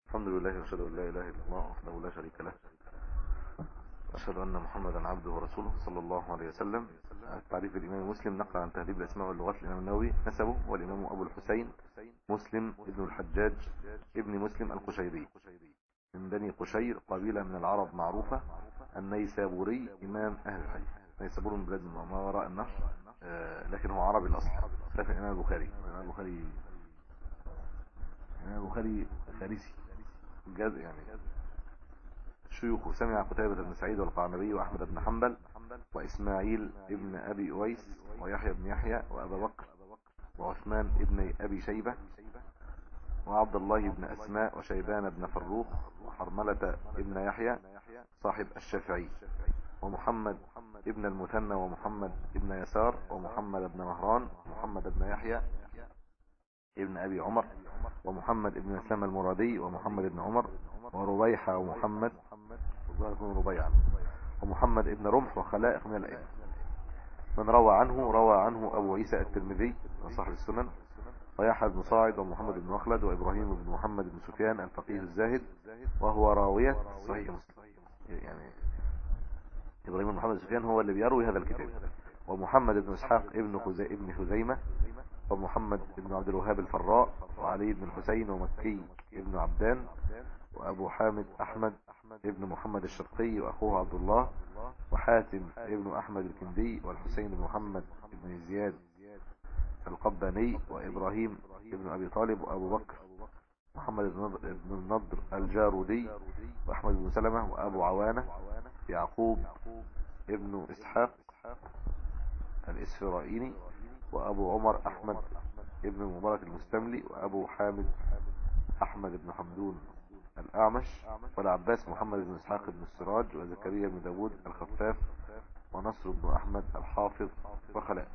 الحمد لله واشهد ان لا اله الا الله وحده لا شريك له أشهد أن محمدا عبده ورسوله صلى الله عليه وسلم تعريف الإمام مسلم نقل عن تهذيب الأسماء واللغات الإمام النووي نسبه والإمام أبو الحسين مسلم ابن الحجاج ابن مسلم القشيري من بني قشير قبيلة من العرب معروفة النيسابوري إمام أهل الحديث نيسابور من بلاد ما وراء النهر آه، لكن هو عربي الأصل لكن الإمام البخاري الإمام البخاري الإمام البخاري فارسي يعني شيوخه سمع قتيبة بن سعيد والقعنبي وأحمد بن حنبل وإسماعيل ابن أبي أويس ويحيى بن يحيى وأبا بكر وعثمان ابن أبي شيبة وعبد الله بن أسماء وشيبان بن فروخ وحرملة ابن يحيى صاحب الشافعي ومحمد ابن المثنى ومحمد ابن يسار ومحمد بن مهران ومحمد بن يحيى ابن أبي عمر ومحمد ابن مسلم المرادي ومحمد بن عمر وربيحة ومحمد يكون ربيعا ومحمد ابن رمح وخلائق من الأئمة من روى عنه روى عنه أبو عيسى الترمذي وصاحب السنن ويحيى بن صاعد ومحمد بن مخلد وإبراهيم بن محمد بن سفيان الفقيه الزاهد وهو راوية صحيح مسلم يعني إبراهيم بن محمد سفيان هو اللي بيروي هذا الكتاب ومحمد بن إسحاق ابن خزي ابن خزيمة ومحمد بن عبد الوهاب الفراء وعلي بن الحسين ومكي ابن عبدان وأبو حامد أحمد ابن محمد الشرقي وأخوه عبد الله وحاتم ابن أحمد الكندي والحسين بن محمد بن زياد القباني وإبراهيم ابن أبي طالب وأبو بكر محمد بن النضر الجارودي وأحمد بن سلمة وأبو عوانة يعقوب ابن إسحاق الإسفرائيني وأبو عمر أحمد ابن المبارك المستملي وأبو حامد أحمد بن حمدون الأعمش والعباس محمد بن إسحاق بن السراج وزكريا بن داود الخفاف ونصر بن أحمد الحافظ وخلاء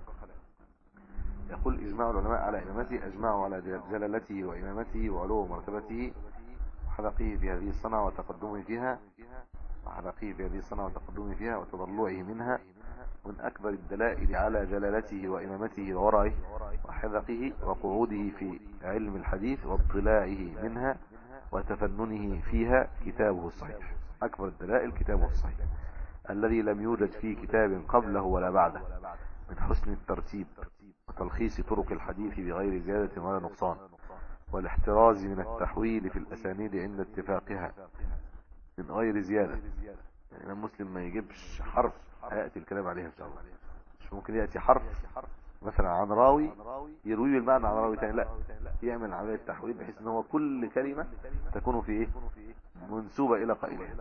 يقول إجماع العلماء على إمامته أجمعوا على جلالته وإمامته وعلو مرتبته وحلقه في هذه الصنعة وتقدمه فيها وحلقه في هذه الصنعة وتقدمه فيها وتضلعه منها من أكبر الدلائل على جلالته وإمامته وورعه وحذقه وقعوده في علم الحديث واطلاعه منها وتفننه فيها كتابه الصحيح أكبر الدلائل كتابه الصحيح الذي لم يوجد فيه كتاب قبله ولا بعده من حسن الترتيب وتلخيص طرق الحديث بغير زيادة ولا نقصان والاحتراز من التحويل في الأسانيد عند اتفاقها من غير زيادة يعني المسلم ما يجيبش حرف هيأتي الكلام عليها إن شاء الله مش ممكن يأتي حرف مثلا عن راوي يروي المعنى عن راوي تاني لا يعمل عملية تحويل بحيث ان هو كل كلمة تكون في ايه منسوبة الى قائلها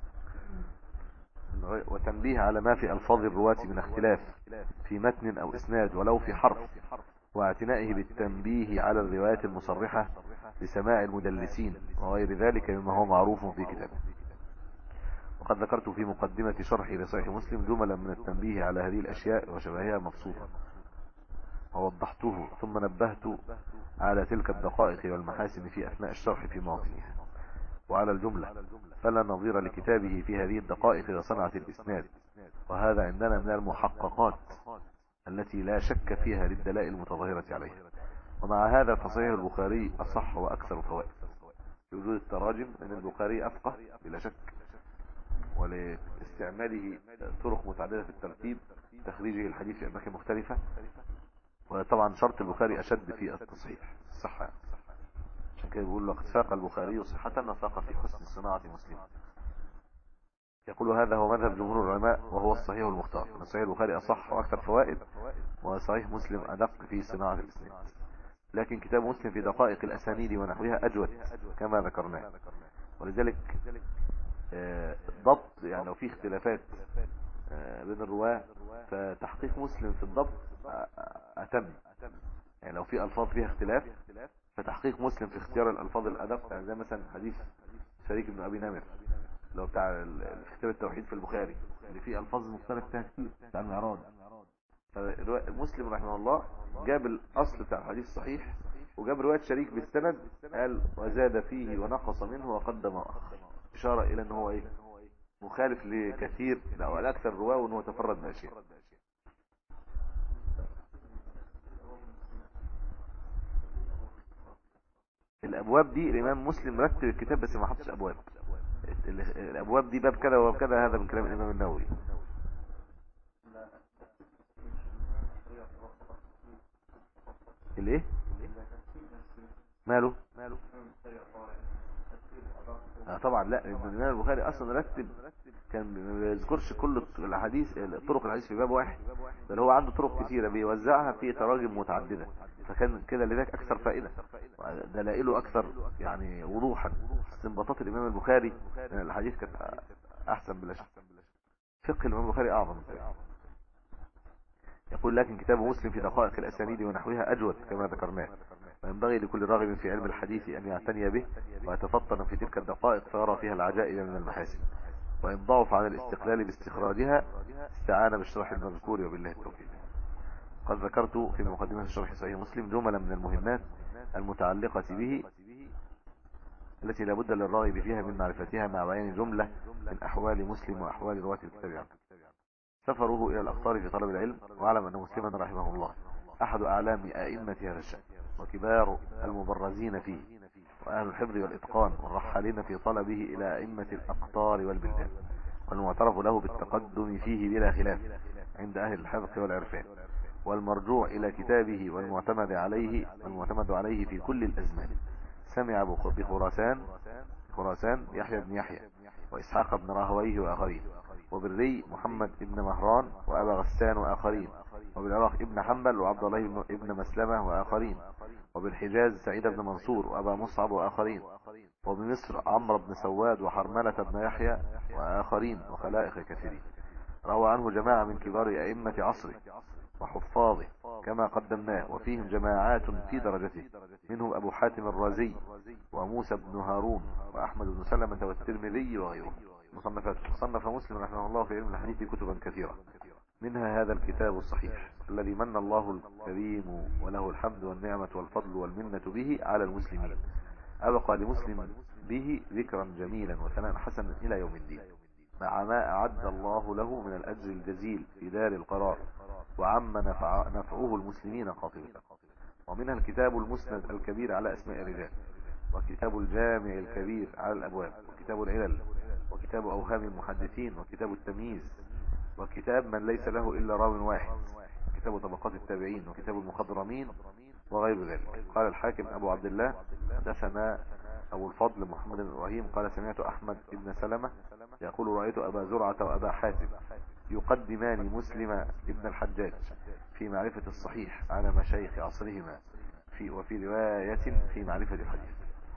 وتنبيه على ما في الفاظ الرواة من اختلاف في متن او اسناد ولو في حرف واعتنائه بالتنبيه على الروايات المصرحة لسماع المدلسين وغير ذلك مما هو معروف في كتابه وقد ذكرت في مقدمة شرحي لصحيح مسلم جملا من التنبيه على هذه الأشياء وشبهها مبسوطة ووضحته ثم نبهت على تلك الدقائق والمحاسن في أثناء الشرح في مواطنها وعلى الجملة فلا نظير لكتابه في هذه الدقائق لصنعة الإسناد وهذا عندنا من المحققات التي لا شك فيها للدلائل المتظاهرة عليها ومع هذا فصحيح البخاري أصح وأكثر فوائد وجود التراجم من البخاري أفقه بلا شك ولاستعماله طرق متعددة في الترتيب تخريجه الحديث في أماكن مختلفة وطبعا شرط البخاري أشد في التصحيح الصحة عشان كده بيقول لقد فاق البخاري صحة وفاق في حسن صناعة مسلم يقول هذا هو مذهب جمهور العلماء وهو الصحيح المختار أن صحيح البخاري أصح وأكثر فوائد وصحيح مسلم أدق في صناعة الإسلام لكن كتاب مسلم في دقائق الأسانيد ونحوها أجود كما ذكرناه ولذلك الضبط آه، يعني لو في اختلافات آه، بين الرواة فتحقيق مسلم في الضبط أتم يعني لو في ألفاظ فيها اختلاف فتحقيق مسلم في اختيار الألفاظ الأدق يعني زي مثلا حديث شريك بن أبي نامر لو بتاع كتاب التوحيد في البخاري اللي فيه ألفاظ مختلفة فيها كتير بتاع المعراض فمسلم رحمه الله جاب الأصل بتاع الحديث الصحيح وجاب رواية شريك بالسند قال وزاد فيه ونقص منه وقدم وأخر إشارة إلى أنه هو إيه مخالف لكثير لا الأكثر رواه وأنه تفرد بأشياء الابواب دي الامام مسلم رتب الكتاب بس ما حطش ابواب الابواب دي باب كذا وباب كذا هذا من كلام الامام النووي الايه ماله ماله آه طبعا لا الامام البخاري اصلا رتب كان ما بيذكرش كل الاحاديث طرق الحديث في باب واحد بل هو عنده طرق كثيرة بيوزعها في تراجم متعددة فكان كده لذلك اكثر فائدة دلائله اكثر يعني وضوحا استنباطات الامام البخاري من الاحاديث كانت احسن بلا شك فقه الامام البخاري اعظم يقول لكن كتاب مسلم في دقائق الاسانيد ونحوها اجود كما ذكرناه وينبغي لكل راغب في علم الحديث ان يعتني به ويتفطن في تلك الدقائق فيرى فيها العجائب من المحاسن وإن ضعف عن الاستقلال باستخراجها استعان بالشرح المذكور وبالله التوفيق قد ذكرت في مقدمة الشرح صحيح مسلم جملا من المهمات المتعلقة به التي لابد للراغب فيها من معرفتها مع بيان جملة من أحوال مسلم وأحوال رواة الكتاب عنه سفره إلى الأقطار في طلب العلم واعلم أن مسلما رحمه الله أحد أعلام أئمة هذا الشأن وكبار المبرزين فيه وأهل الحفظ والإتقان والرحالين في طلبه إلى أئمة الأقطار والبلدان والمعترف له بالتقدم فيه بلا خلاف عند أهل الحفظ والعرفان والمرجوع إلى كتابه والمعتمد عليه والمعتمد عليه في كل الأزمان سمع بخراسان خراسان يحيى بن يحيى وإسحاق بن راهويه وآخرين وبالري محمد بن مهران وأبا غسان وآخرين وبالعراق ابن حنبل وعبد الله ابن مسلمة وآخرين وبالحجاز سعيد بن منصور وأبا مصعب وآخرين وبمصر عمرو بن سواد وحرملة بن يحيى وآخرين وخلائق كثيرين روى عنه جماعة من كبار أئمة عصره وحفاظه كما قدمناه وفيهم جماعات في درجته منهم أبو حاتم الرازي وموسى بن هارون وأحمد بن سلمة والترمذي وغيره مصنفات صنف مسلم رحمه الله في علم الحديث كتبا كثيرة منها هذا الكتاب الصحيح الذي من الله الكريم وله الحمد والنعمة والفضل والمنة به على المسلمين أبقى لمسلم به ذكرا جميلا وثناء حسنا إلى يوم الدين مع ما أعد الله له من الأجر الجزيل في دار القرار وعم نفع نفعه المسلمين قاطبة ومنها الكتاب المسند الكبير على أسماء الرجال وكتاب الجامع الكبير على الأبواب وكتاب العلل وكتاب أوهام المحدثين وكتاب التمييز وكتاب من ليس له إلا راو واحد كتاب طبقات التابعين وكتاب المخضرمين وغير ذلك قال الحاكم أبو عبد الله حدثنا أبو الفضل محمد بن إبراهيم قال سمعت أحمد بن سلمة يقول رأيت أبا زرعة وأبا حاتم يقدمان مسلم ابن الحجاج في معرفة الصحيح على مشايخ عصرهما في وفي رواية في معرفة الحديث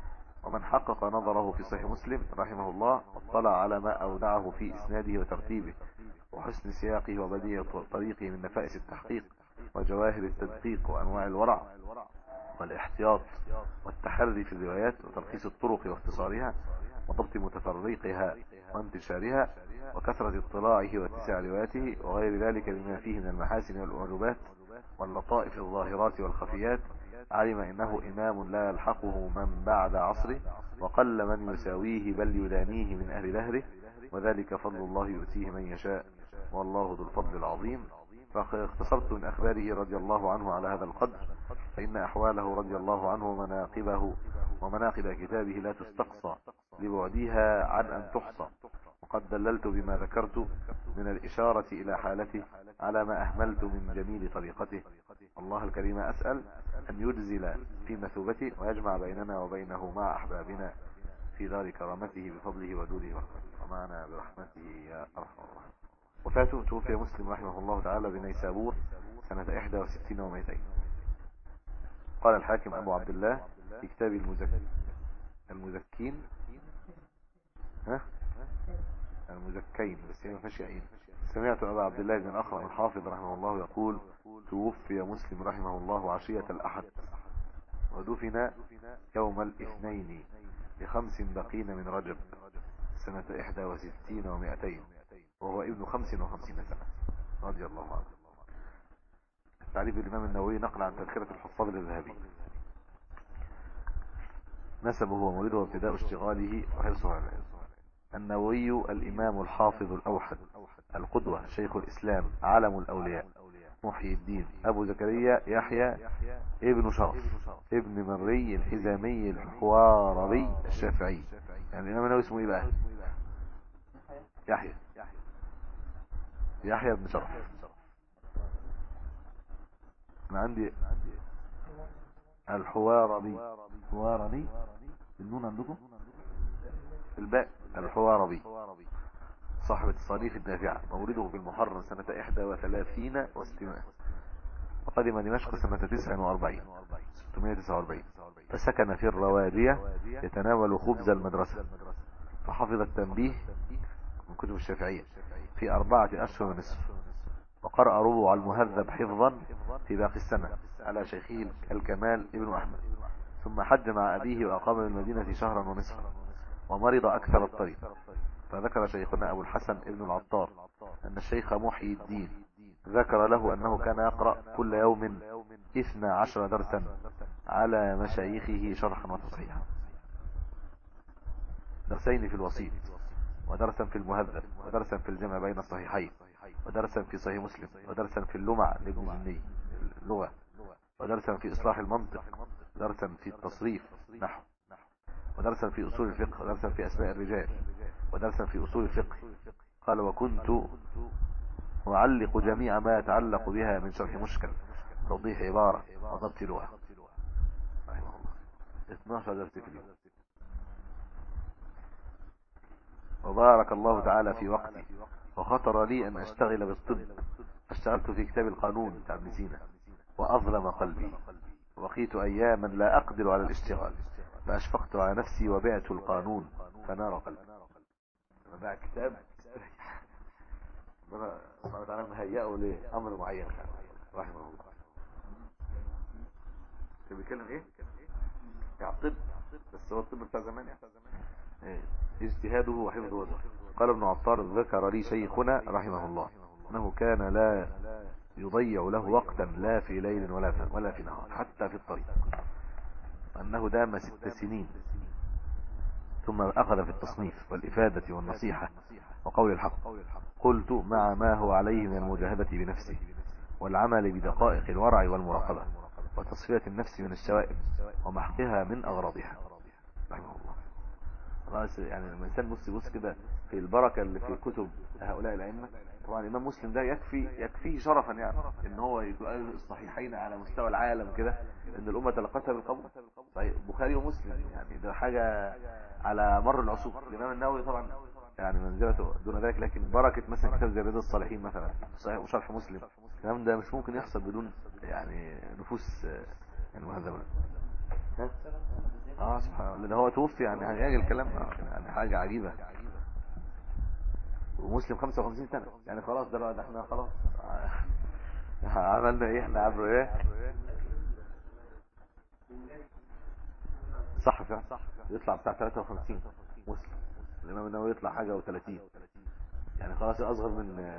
ومن حقق نظره في صحيح مسلم رحمه الله اطلع على ما أودعه في إسناده وترتيبه وحسن سياقه وبديع طريقه من نفائس التحقيق وجواهر التدقيق وأنواع الورع والاحتياط والتحري في الروايات وتلخيص الطرق واختصارها وضبط متفرقها وانتشارها وكثرة اطلاعه واتساع رواياته وغير ذلك بما فيه من المحاسن والأعجبات واللطائف الظاهرات والخفيات علم إنه إمام لا يلحقه من بعد عصره وقل من يساويه بل يدانيه من أهل دهره وذلك فضل الله يؤتيه من يشاء والله ذو الفضل العظيم فاختصرت من أخباره رضي الله عنه على هذا القدر فإن أحواله رضي الله عنه ومناقبه ومناقب كتابه لا تستقصى لبعدها عن أن تحصى وقد دللت بما ذكرت من الإشارة إلى حالته على ما أهملت من جميل طريقته الله الكريم أسأل أن يجزل في مثوبته ويجمع بيننا وبينه مع أحبابنا في دار كرامته بفضله ودوله ومعنا برحمته يا أرحم الراحمين وفاته توفي مسلم رحمه الله تعالى بنيسابور سنة 61 و200 قال الحاكم أبو عبد الله في كتاب المزكين المزكين ها المزكين بس هي ما فيهاش عين سمعت أبا عبد الله بن أخرم الحافظ رحمه الله يقول توفي مسلم رحمه الله عشية الأحد ودفن يوم الاثنين لخمس بقين من رجب سنة 61 و200 وهو ابن 55 سنة رضي الله عنه تعريف الإمام النووي نقل عن تذكرة الحفاظ للذهبي نسبه ومولده وابتداء اشتغاله وحرصه على العلم النووي الإمام الحافظ الأوحد القدوة شيخ الإسلام علم الأولياء محي الدين ابو زكريا يحيى ابن شرف ابن مري الحزامي الحواربي الشافعي يعني الامام النووي اسمه ايه بقى يحيى يحيى بن شرف انا عندي الحواربي الحواربي النون عندكم الباء الحواربي صاحب التصانيف النافعة مولده في المحرم سنة 31 واستماع وقدم دمشق سنة 49 649 فسكن في الروادية يتناول خبز المدرسة فحفظ التنبيه من كتب الشافعية في أربعة أشهر ونصف وقرأ ربع المهذب حفظا في باقي السنة على شيخه الكمال ابن أحمد ثم حج مع أبيه وأقام بالمدينة شهرا ونصفا ومرض أكثر الطريق فذكر شيخنا أبو الحسن ابن العطار أن الشيخ محيي الدين ذكر له أنه كان يقرأ كل يوم اثنى عشر درسا على مشايخه شرحا وتصحيحا درسين في الوسيط ودرسا في المهذب ودرسا في الجمع بين الصحيحين ودرسا في صحيح مسلم ودرسا في اللمع لابن جني اللغة ودرسا في إصلاح المنطق درسا في التصريف نحو ودرسا في أصول الفقه ودرسا في أسماء الرجال ودرسا في أصول الفقه قال وكنت أعلق جميع ما يتعلق بها من شرح مشكل توضيح عبارة وضبط لغة رحمه الله 12 درس في اليوم وبارك الله تعالى في وقتي وخطر لي أن أشتغل بالطب اشتغلت في كتاب القانون بتاع ابن سينا وأظلم قلبي وقيت أياما لا أقدر على الاشتغال فأشفقت على نفسي وبعت القانون فنار قلبي باع كتاب ربنا سبحانه وتعالى مهيئه لأمر معين رحمه الله كان بيتكلم ايه؟ يعني طب بس هو الطب بتاع زمان يعني إيه؟ اجتهاده وحفظه وزهره قال ابن عطار ذكر لي شيخنا رحمه الله انه كان لا يضيع له وقتا لا في ليل ولا في, ولا في نهار حتى في الطريق انه دام ست سنين ثم اخذ في التصنيف والافادة والنصيحة وقول الحق قلت مع ما هو عليه من المجاهدة بنفسه والعمل بدقائق الورع والمراقبة وتصفية النفس من الشوائب ومحقها من اغراضها رحمه الله خلاص يعني لما الانسان بص يبص كده في البركه اللي في كتب هؤلاء الائمه طبعا الامام مسلم ده يكفي يكفيه شرفا يعني ان هو يقول الصحيحين على مستوى العالم كده ان الامه تلقتها بالقبول طيب بخاري ومسلم يعني ده حاجه على مر العصور الامام النووي طبعا يعني منزلته دون ذلك لكن بركه مثلا كتاب زي رياض الصالحين مثلا صحيح وشرح مسلم الكلام ده مش ممكن يحصل بدون يعني نفوس يعني مهذبه ها اه سبحان الله لان هو توفي يعني يعني الكلام يعني حاجة عجيبة ومسلم 55 سنة يعني خلاص ده احنا خلاص عملنا ايه احنا عبروا ايه صح فعلا يطلع بتاع 53 مسلم الامام النووي يطلع حاجة و30 يعني خلاص اصغر من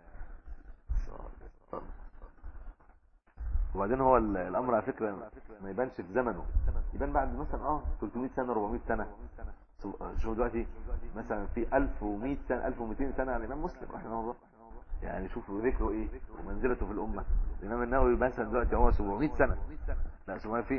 وبعدين هو الامر على فكرة ما يبانش في زمنه يبان بعد مثلا اه 300 سنة 400 سنة شوف دلوقتي مثلا في 1100 سنة 1200 سنة على الامام مسلم رحمه الله يعني شوفوا ذكره ايه ومنزلته في الامة الامام النووي مثلا دلوقتي هو 700 سنة لا 700 في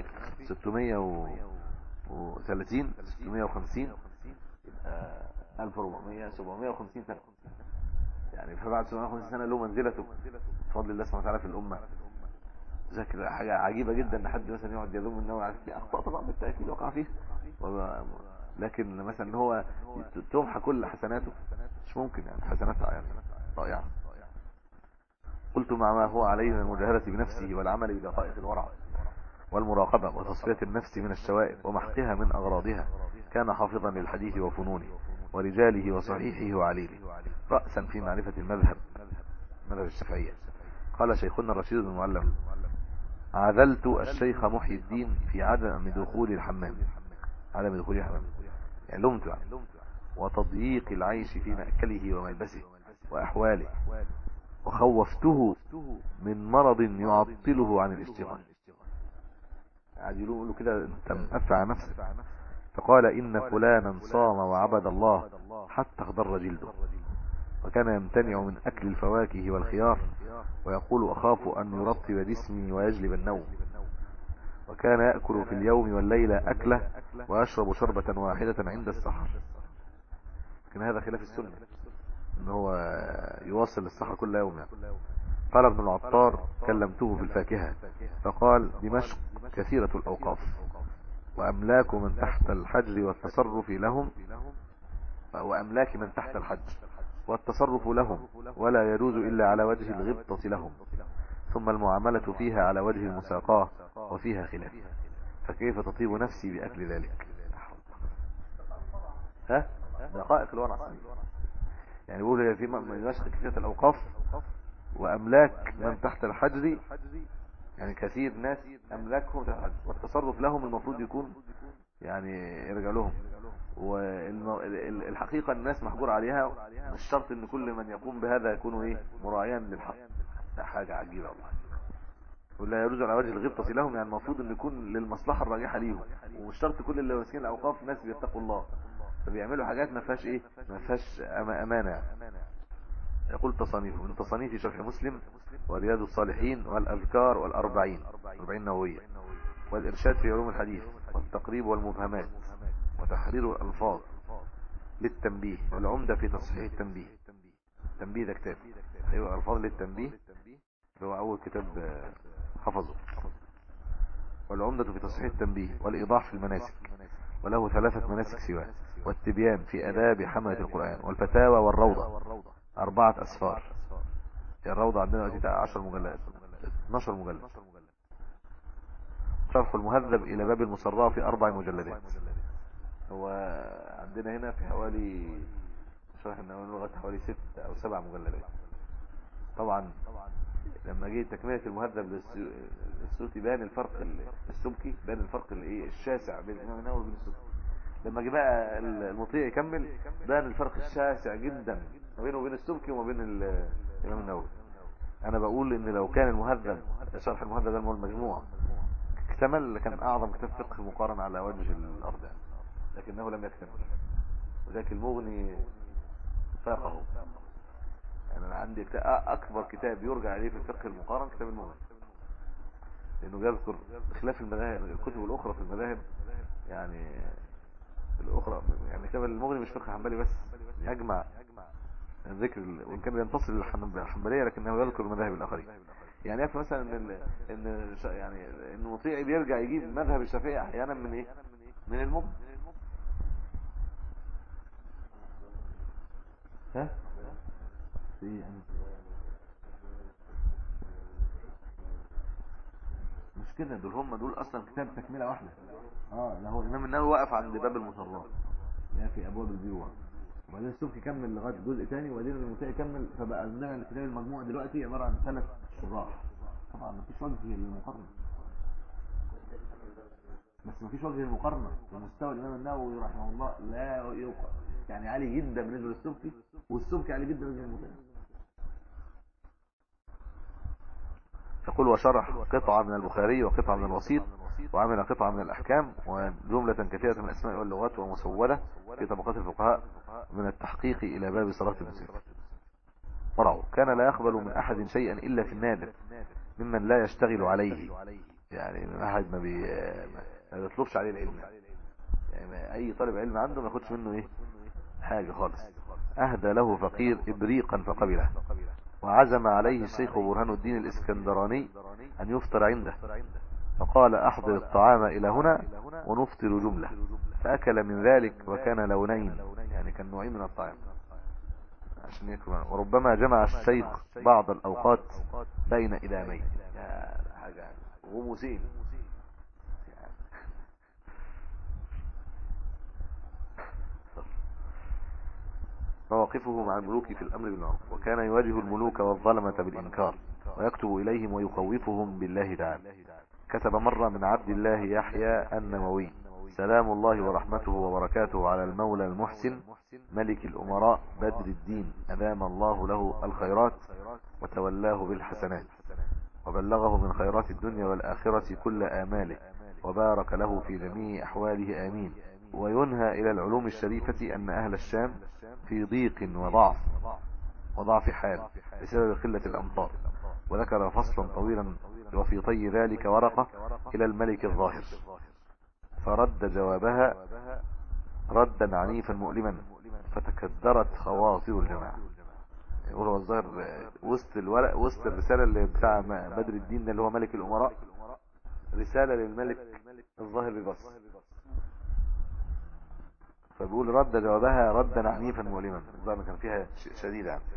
630 650 يبقى 1400 750 سنة يعني فبعد 750 سنة له منزلته بفضل الله سبحانه وتعالى في الامة ذاكر حاجة عجيبة جدا ان حد مثلا يقعد يلوم النووي على في اخطاء طبعا بالتاكيد وقع فيه لكن مثلا ان هو تمحى كل حسناته مش ممكن يعني حسناتها يعني ضائعه قلت مع ما هو عليه من المجاهدة بنفسه والعمل بدقائق الورع والمراقبة وتصفية النفس من الشوائب ومحقها من أغراضها كان حافظا للحديث وفنونه ورجاله وصحيحه وعليله رأسا في معرفة المذهب مذهب الشافعية قال شيخنا رشيد بن معلم عذلت الشيخ محي الدين في عدم دخول الحمام عدم دخول الحمام يعني لمت يعني وتضييق العيش في مأكله وملبسه وأحواله وخوفته من مرض يعطله عن الاشتغال قاعد يقولوا كده انت مقفع نفسك فقال إن فلانا صام وعبد الله حتى اخضر جلده وكان يمتنع من أكل الفواكه والخيار ويقول أخاف أن يرطب جسمي ويجلب النوم وكان يأكل في اليوم والليلة أكلة ويشرب شربة واحدة عند السحر لكن هذا خلاف السنة ان هو يواصل السحر كل يوم يعني. قال ابن العطار كلمته في الفاكهة فقال دمشق كثيرة الأوقاف وأملاك من تحت الحجر والتصرف لهم وأملاك من تحت الحجر والتصرف لهم ولا يجوز إلا على وجه الغبطة لهم ثم المعاملة فيها على وجه المساقاة وفيها خلاف فكيف تطيب نفسي بأكل ذلك ها دقائق الورع يعني بيقول في دمشق كثيرة الأوقاف وأملاك من تحت الحجر يعني كثير ناس أملاكهم تحت الحجر والتصرف لهم المفروض يكون يعني يرجع لهم والحقيقة الناس محجور عليها مش شرط ان كل من يقوم بهذا يكون ايه مراعيا للحق ده حاجة عجيبة والله ولا يجوز على وجه الغبطة لهم يعني المفروض ان يكون للمصلحة الراجحة ليهم ومش شرط كل اللي ماسكين الاوقاف ناس بيتقوا الله فبيعملوا حاجات ما فيهاش ايه ما فيهاش امانة يعني. يقول تصانيفه من تصانيف شرح مسلم ورياض الصالحين والأذكار والأربعين أربعين نووية والإرشاد في علوم الحديث والتقريب والمبهمات وتحرير الألفاظ للتنبيه والعمدة في تصحيح التنبيه التنبيه ده كتاب أيوة ألفاظ للتنبيه هو أول كتاب حفظه والعمدة في تصحيح التنبيه والإيضاح في المناسك وله ثلاثة مناسك سواه والتبيان في أداب حملة القرآن والفتاوى والروضة أربعة أسفار الروضة عندنا دلوقتي 10 مجلدات 12 مجلد شرح المهذب إلى باب المصراف في أربع مجلدات هو عندنا هنا في حوالي شرح النووي لغايه حوالي ست او سبع مجلدات طبعا لما جه تكمله المهذب للسوتي بان الفرق السمكي بان الفرق الايه الشاسع بين الامام النووي وبين السوتي لما جه بقى المطيع يكمل بان الفرق الشاسع جدا ما بينه وبين السمكي وما بين الامام النووي انا بقول ان لو كان المهذب شرح المهذب ده المجموع اكتمل لكان اعظم كتاب فقه مقارن على وجه الارض يعني. لكنه لم يكتمل وذاك المغني فاقه يعني انا عندي اكبر كتاب يرجع عليه في الفقه المقارن كتاب المغني لانه يذكر خلاف المذاهب الكتب الاخرى في المذاهب يعني الاخرى يعني كتاب المغني مش فقه حنبلي بس يجمع ذكر وان كان ينتصر للحنبليه لكنه يذكر المذاهب الاخرين يعني يكفي مثلا ان ان يعني ان المطيع بيرجع يجيب مذهب الشافعي احيانا من ايه من المغني ها يعني مش كده دول هم دول اصلا كتاب تكمله واحده اه ده هو الامام النووي واقف عند باب المصرات اللي في ابواب البيوع وبعدين السبكي كمل لغايه جزء ثاني وبعدين المطيع كمل فبقى عندنا الكتاب المجموع دلوقتي عباره عن ثلاث شراح طبعا مفيش وجه للمقارنه بس مفيش وجه للمقارنه ومستوى الامام النووي رحمه الله لا يوقع يعني عالي جدا بالنسبه للسبكي والسبكي عالي جدا بالنسبه للمطيع يقول وشرح قطعة من البخاري وقطعة من الوسيط وعمل قطعة من الأحكام وجملة كثيرة من الأسماء واللغات ومسودة في طبقات الفقهاء من التحقيق إلى باب صلاة المسافر ورعوا كان لا يقبل من أحد شيئا إلا في النادر ممن لا يشتغل عليه يعني من أحد ما, بي... ما بيطلبش عليه العلم يعني أي طالب علم عنده ما ياخدش منه إيه حاجة خالص أهدى له فقير إبريقا فقبله وعزم عليه الشيخ برهان الدين الإسكندراني أن يفطر عنده فقال أحضر الطعام إلى هنا ونفطر جملة فأكل من ذلك وكان لونين يعني كان نوعين من الطعام عشان يأكل وربما جمع الشيخ بعض الأوقات بين إدامين حاجة غموسين مواقفه مع الملوك في الأمر بالمعروف وكان يواجه الملوك والظلمة بالإنكار ويكتب إليهم ويخوفهم بالله تعالى كتب مرة من عبد الله يحيى النووي سلام الله ورحمته وبركاته على المولى المحسن ملك الأمراء بدر الدين أدام الله له الخيرات وتولاه بالحسنات وبلغه من خيرات الدنيا والآخرة كل آماله وبارك له في جميع أحواله آمين وينهى إلى العلوم الشريفة أن أهل الشام في ضيق وضعف وضعف حال بسبب قلة الأمطار وذكر فصلا طويلا وفي طي ذلك ورقة إلى الملك الظاهر فرد جوابها ردا عنيفا مؤلما فتكدرت خواصر الجماعة يقول هو الظاهر وسط الورق وسط الرسالة اللي بتاع بدر الدين ده اللي هو ملك الأمراء رسالة للملك الظاهر ببص فبيقول رد جوابها ردا عنيفا مؤلما الظاهر كان فيها شديدة يعني.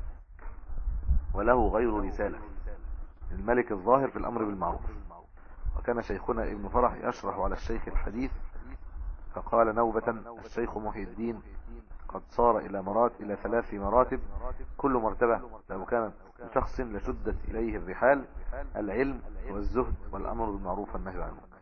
وله غير رسالة الملك الظاهر في الأمر بالمعروف وكان شيخنا ابن فرح يشرح على الشيخ الحديث فقال نوبة الشيخ محي الدين قد صار إلى مرات إلى ثلاث مراتب كل مرتبة لو كانت شخص لشدت إليه الرحال العلم والزهد والأمر بالمعروف والنهي عن المنكر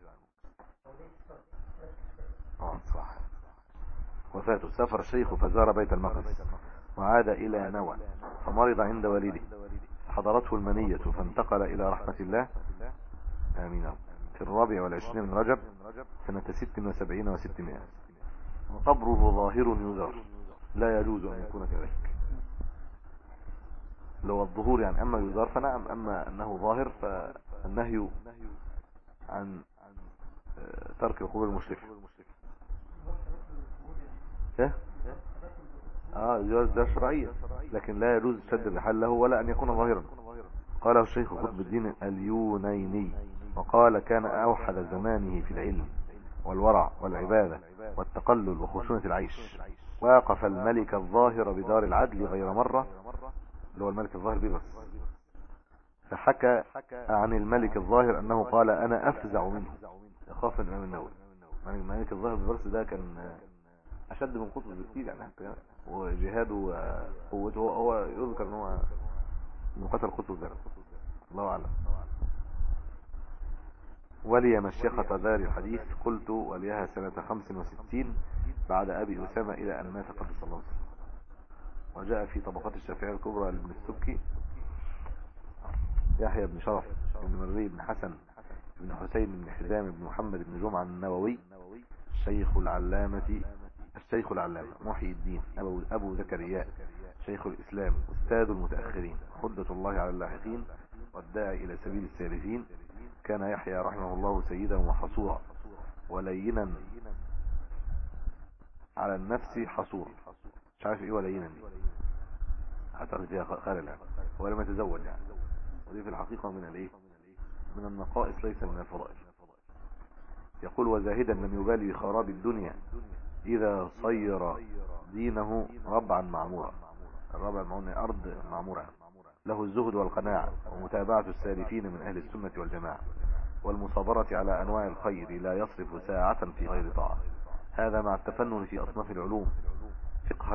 اه صح وفاته سافر الشيخ فزار بيت المقدس وعاد إلى نوى فمرض عند والده حضرته المنية فانتقل إلى رحمة الله آمين في الرابع والعشرين من رجب سنة ست وسبعين وستمائة وقبره ظاهر يزار لا يجوز أن يكون كذلك لو الظهور يعني أما يزار فنعم أما أنه ظاهر فالنهي عن آه، ترك قبور المشرك ايه اه جواز ده شرعية لكن لا يجوز شد الرحال له ولا ان يكون ظاهرا قاله الشيخ قطب الدين اليونيني وقال كان اوحد زمانه في العلم والورع والعبادة والتقلل وخشونة العيش واقف الملك الظاهر بدار العدل غير مرة اللي هو الملك الظاهر ببس فحكى عن الملك الظاهر انه قال انا افزع منه يخاف الامام النووي الملك الظاهر ببرس ده كان اشد من قطب بكتير يعني حتى وجهاده وقوته هو, هو يذكر ان هو من قتل قطب الزرع الله اعلم ولي مشيخة دار الحديث قلت وليها سنة 65 بعد أبي أسامة إلى أن مات قدس الله وسلم وجاء في طبقات الشافعية الكبرى لابن السبكي يحيى بن شرف بن مري بن حسن بن حسين بن حزام بن محمد بن جمعة النووي الشيخ العلامة الشيخ العلامة محي الدين أبو, أبو زكريا شيخ الإسلام أستاذ المتأخرين حدة الله على اللاحقين والداعي إلى سبيل السالفين كان يحيى رحمه الله سيدا وحصورا ولينا على النفس حصورا مش عارف ايه ولينا دي اعتقد فيها خلل يعني ولم يتزوج يعني ودي في الحقيقة من الايه من النقائص ليس من الفضائل يقول وزاهدا لم يبالي بخراب الدنيا إذا صير دينه ربعا معمورا الربع المعمور أرض معمورة له الزهد والقناعة ومتابعة السالفين من أهل السنة والجماعة والمصابرة على أنواع الخير لا يصرف ساعة في غير طاعة هذا مع التفنن في أصناف العلوم فقها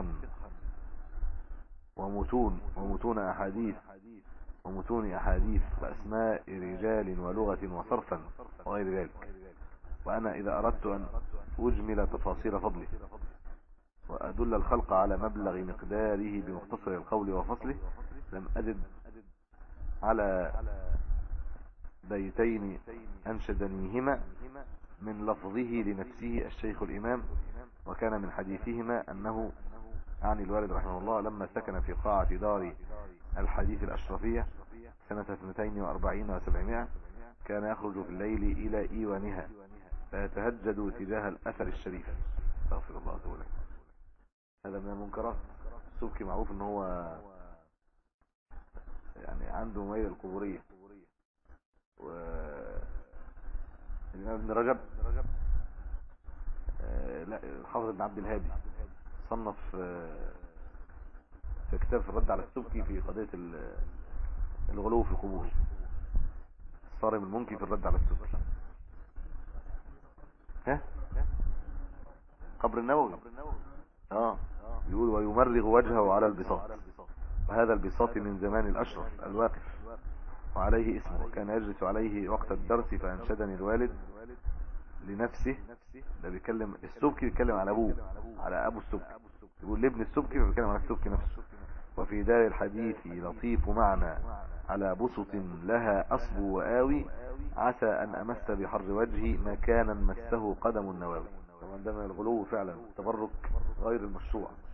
ومتون ومتون أحاديث ومتون أحاديث وأسماء رجال ولغة وصرفا وغير ذلك وأنا إذا أردت أن أجمل تفاصيل فضله وأدل الخلق على مبلغ مقداره بمختصر القول وفصله لم أجد على بيتين أنشدنيهما من لفظه لنفسه الشيخ الإمام وكان من حديثهما أنه عن الوالد رحمه الله لما سكن في قاعة دار الحديث الأشرفية سنة 42 و700 كان يخرج في الليل إلى إيوانها فيتهجد تجاه الأثر الشريف استغفر الله تعالى هذا من المنكرات السبكي معروف ان هو يعني عنده ميل القبورية و الإمام ابن رجب آه، لا حافظ ابن عبد الهادي صنف آه، في كتاب في الرد على السبكي في قضية الغلو في القبور صارم المنكي في الرد على السبكي ها قبر النووي اه يقول ويمرغ وجهه على البساط وهذا البساط من زمان الأشرف الواقف وعليه اسمه وكان يجلس عليه وقت الدرس فأنشدني الوالد لنفسه ده بيتكلم السبكي بيتكلم على أبوه على أبو السبكي يقول لابن السبكي فبيتكلم على السبكي نفسه وفي دار الحديث لطيف معنى على بسط لها أصب وآوي عسى أن أمس بحر وجهي مكانا مسه قدم النواوي طبعا ده من الغلو فعلا التبرك غير المشروع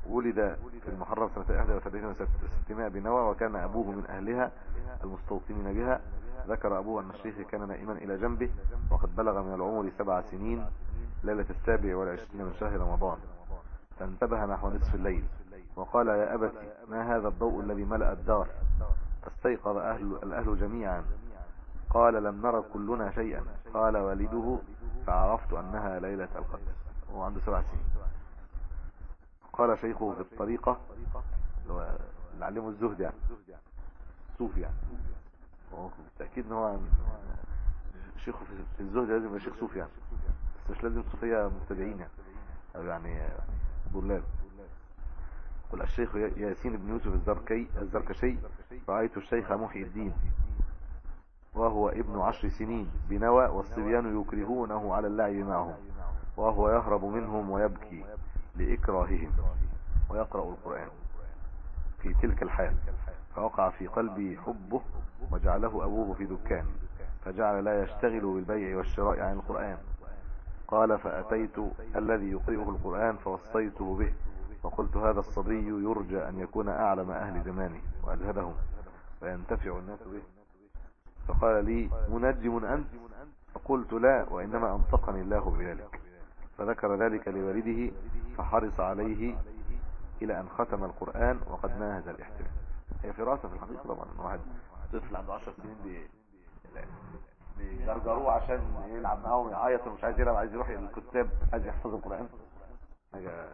ولد في المحرم سنة 31 و600 بنوى وكان أبوه من أهلها المستوطنين بها ذكر أبوه أن الشيخ كان نائما إلى جنبه وقد بلغ من العمر سبع سنين ليلة السابع والعشرين من شهر رمضان فانتبه نحو نصف الليل وقال يا أبت ما هذا الضوء الذي ملأ الدار فاستيقظ أهل الأهل جميعا قال لم نرى كلنا شيئا قال والده فعرفت أنها ليلة القدر وهو عنده سبع سنين قال شيخه في الطريقة اللي علمه الزهد يعني صوفي يعني بالتأكيد ان هو شيخه في الزهد لازم يبقى شيخ صوفي يعني بس مش لازم صوفية مبتدعين يعني او يعني ضلال قل الشيخ ياسين بن يوسف الزركي الزركشي رأيت الشيخ محي الدين وهو ابن عشر سنين بنوى والصبيان يكرهونه على اللعب معهم وهو يهرب منهم ويبكي لإكراههم ويقرأ القرآن في تلك الحال فوقع في قلبي حبه وجعله أبوه في دكان فجعل لا يشتغل بالبيع والشراء عن القرآن قال فأتيت الذي يقرئه القرآن فوصيته به وقلت هذا الصبي يرجى أن يكون أعلم أهل زمانه وأجهدهم وينتفع الناس به فقال لي منجم أنت فقلت لا وإنما أنطقني الله بذلك فذكر ذلك لوالده فحرص عليه إلى أن ختم القرآن وقد ناهز الاحتمال هي فراسة في الحقيقة طبعا أن واحد طفل عنده 10 سنين بي... بيجرجروه عشان يلعب معاهم يعيط ومش عايز يلعب عايز يروح للكتاب عايز يحفظ القرآن حاجة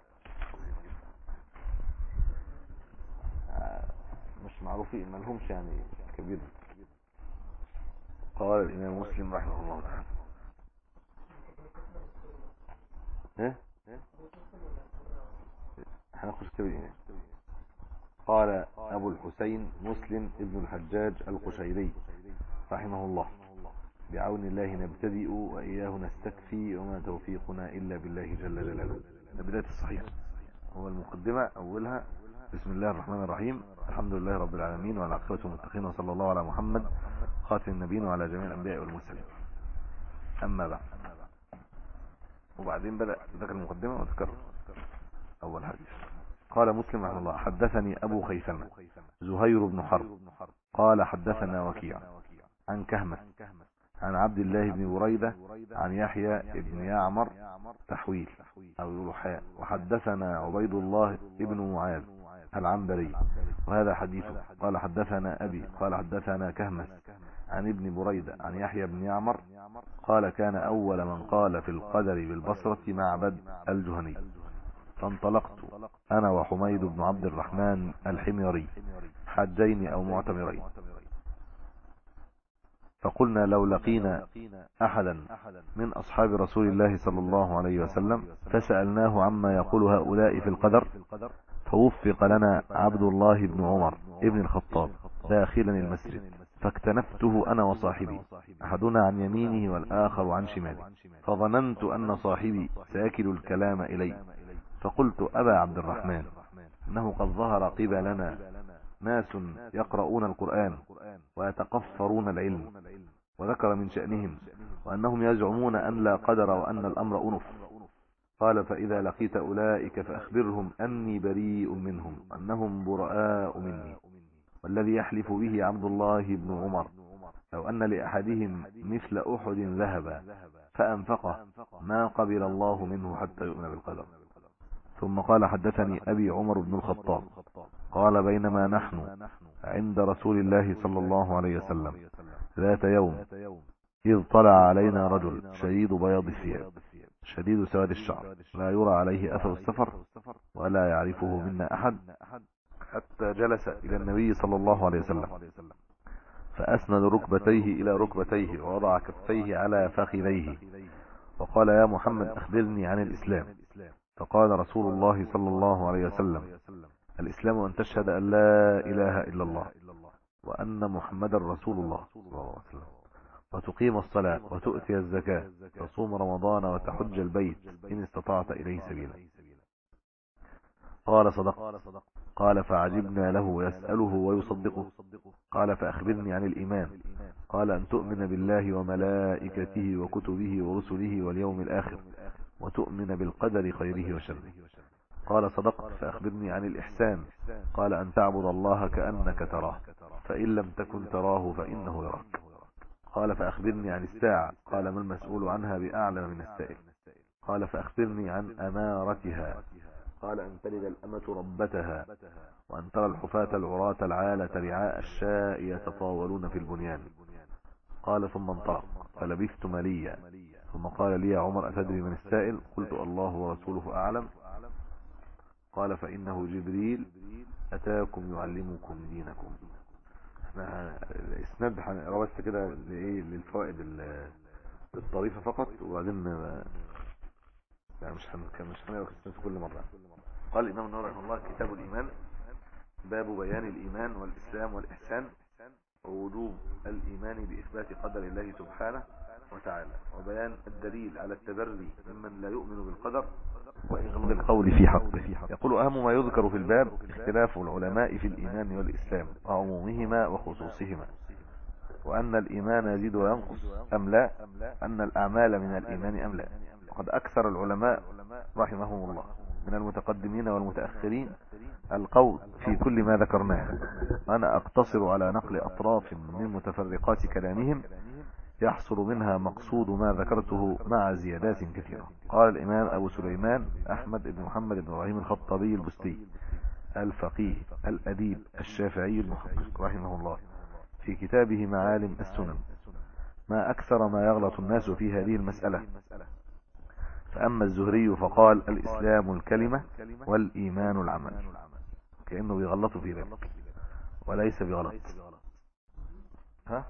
مش معروفين ما لهمش يعني كبير قال الإمام مسلم رحمه الله تعالى ايه هناخد كتاب الإمام قال أبو الحسين مسلم ابن الحجاج القشيري رحمه الله بعون الله نبتدئ وإياه نستكفي وما توفيقنا إلا بالله جل جلاله بداية الصحيح هو المقدمة أولها بسم الله الرحمن الرحيم الحمد لله رب العالمين وعلى عقبة المتقين وصلى الله على محمد خاتم النبيين وعلى جميع الأنبياء والمرسلين أما بعد وبعدين بدأ ذكر المقدمة وذكر أول حديث قال مسلم رحمه الله حدثني أبو خيثمة زهير بن حرب قال حدثنا وكيع عن كهمة عن عبد الله بن بريدة عن يحيى بن يعمر تحويل أو يقولوا حاء وحدثنا عبيد الله بن معاذ العنبري وهذا حديثه قال حدثنا أبي قال حدثنا كهمة عن ابن بريدة عن يحيى بن يعمر قال كان أول من قال في القدر بالبصرة معبد الجهني فانطلقت أنا وحميد بن عبد الرحمن الحميري حجين أو معتمرين فقلنا لو لقينا أحدا من أصحاب رسول الله صلى الله عليه وسلم فسألناه عما يقول هؤلاء في القدر فوفق لنا عبد الله بن عمر ابن الخطاب داخلا المسجد فاكتنفته أنا وصاحبي أحدنا عن يمينه والآخر عن شماله فظننت أن صاحبي ساكل الكلام إلي فقلت أبا عبد الرحمن إنه قد ظهر قبلنا ناس يقرؤون القرآن ويتقفرون العلم وذكر من شأنهم وأنهم يزعمون أن لا قدر وأن الأمر أنف قال فإذا لقيت أولئك فأخبرهم أني بريء منهم أنهم براء مني والذي يحلف به عبد الله بن عمر لو أن لأحدهم مثل أحد ذهبا فأنفقه ما قبل الله منه حتى يؤمن بالقدر ثم قال حدثني أبي عمر بن الخطاب قال بينما نحن عند رسول الله صلى الله عليه وسلم ذات يوم إذ طلع علينا رجل شديد بياض الثياب شديد سواد الشعر لا يرى عليه أثر السفر ولا يعرفه منا أحد حتى جلس إلى النبي صلى الله عليه وسلم فأسند ركبتيه إلى ركبتيه ووضع كفيه على فخذيه وقال يا محمد أخبرني عن الإسلام فقال رسول الله صلى الله عليه وسلم الإسلام أن تشهد أن لا إله إلا الله وأن محمد رسول الله صلى الله عليه وسلم وتقيم الصلاة وتؤتي الزكاة تصوم رمضان وتحج البيت إن استطعت إليه سبيلا قال صدق قال فعجبنا له يسأله ويصدقه قال فأخبرني عن الإيمان قال أن تؤمن بالله وملائكته وكتبه ورسله واليوم الآخر وتؤمن بالقدر خيره وشره قال صدقت فأخبرني عن الإحسان قال أن تعبد الله كأنك تراه فإن لم تكن تراه فإنه يراك قال فأخبرني عن الساعة قال ما المسؤول عنها بأعلم من السائل قال فأخبرني عن أمارتها قال أن تلد الأمة ربتها وأن ترى الحفاة العراة العالة رعاء الشاء يتطاولون في البنيان قال ثم انطلق فلبثت مليا ثم قال لي يا عمر أتدري من السائل قلت الله ورسوله أعلم قال فإنه جبريل أتاكم يعلمكم دينكم احنا اسناد هنقرا بس كده لايه للفوائد الطريفه فقط وبعدين لا مش هن مش هنقرا في كل مره قال الامام النووي رحمه الله كتاب الايمان باب بيان الايمان والاسلام والاحسان ووجوب الايمان باثبات قدر الله سبحانه وتعالى وبيان الدليل على التبري ممن لا يؤمن بالقدر وإغلاظ القول في حقه يقول أهم ما يذكر في الباب اختلاف العلماء في الإيمان والإسلام وعمومهما وخصوصهما وأن الإيمان يزيد وينقص أم لا أن الأعمال من الإيمان أم لا وقد أكثر العلماء رحمهم الله من المتقدمين والمتأخرين القول في كل ما ذكرناه أنا أقتصر على نقل أطراف من متفرقات كلامهم يحصل منها مقصود ما ذكرته مع زيادات كثيرة قال الإمام أبو سليمان أحمد بن محمد بن إبراهيم الخطابي البستي الفقيه الأديب الشافعي المحقق رحمه الله في كتابه معالم السنن ما أكثر ما يغلط الناس في هذه المسألة فأما الزهري فقال الإسلام الكلمة والإيمان العمل كأنه بيغلط في ذلك وليس بغلط ها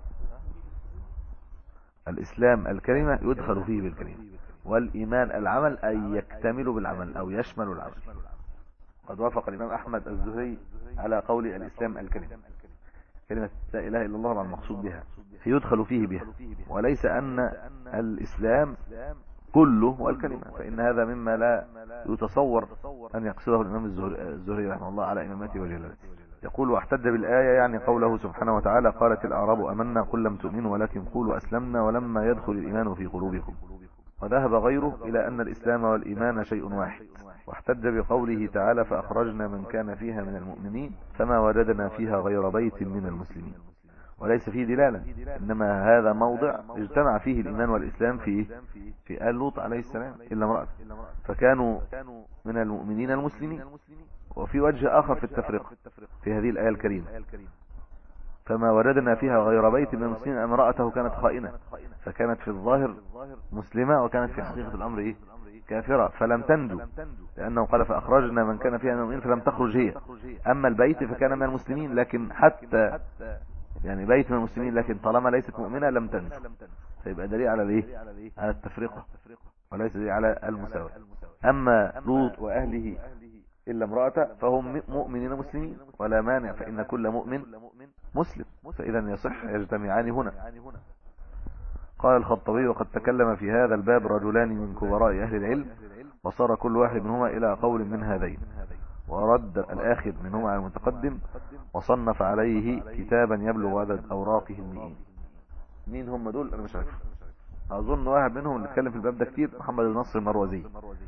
الإسلام الكلمة يدخل فيه بالكلمة والإيمان العمل أي يكتمل بالعمل أو يشمل العمل قد وافق الإمام أحمد الزهري على قول الإسلام الكلمة كلمة لا إله إلا الله المقصود بها يدخل فيه بها وليس أن الإسلام كله هو الكلمة فإن هذا مما لا يتصور أن يقصده الإمام الزهري رحمه الله على إمامته وجلالته يقول واحتج بالآية يعني قوله سبحانه وتعالى قالت الأعراب أمنا قل لم تؤمنوا ولكن قولوا أسلمنا ولما يدخل الإيمان في قلوبكم وذهب غيره إلى أن الإسلام والإيمان شيء واحد واحتج بقوله تعالى فأخرجنا من كان فيها من المؤمنين فما وجدنا فيها غير بيت من المسلمين وليس فيه دلالة إنما هذا موضع اجتمع فيه الإيمان والإسلام في في آل لوط عليه السلام إلا امرأة فكانوا من المؤمنين المسلمين وفي وجه آخر في التفرقة في هذه الآية الكريمة فما وجدنا فيها غير بيت من المسلمين امرأته كانت خائنة فكانت في الظاهر مسلمة وكانت في حقيقة الأمر إيه كافرة فلم تنجو لأنه قال فأخرجنا من كان فيها من المؤمنين فلم تخرج هي أما البيت فكان من المسلمين لكن حتى يعني بيت من المسلمين لكن طالما ليست مؤمنة لم تنجو فيبقى دليل على الايه على التفرقة وليس دليل على المساواة أما لوط وأهله إلا امرأة فهم مؤمنين مسلمين ولا مانع فإن كل مؤمن مسلم فإذا يصح يجتمعان هنا قال الخطبي وقد تكلم في هذا الباب رجلان من كبراء أهل العلم وصار كل واحد منهما إلى قول من هذين ورد الآخر منهما على المتقدم وصنف عليه كتابا يبلغ عدد أوراقه المئين مين هم دول أنا مش عارف أظن واحد منهم اللي اتكلم في الباب ده كتير محمد بن نصر المروزي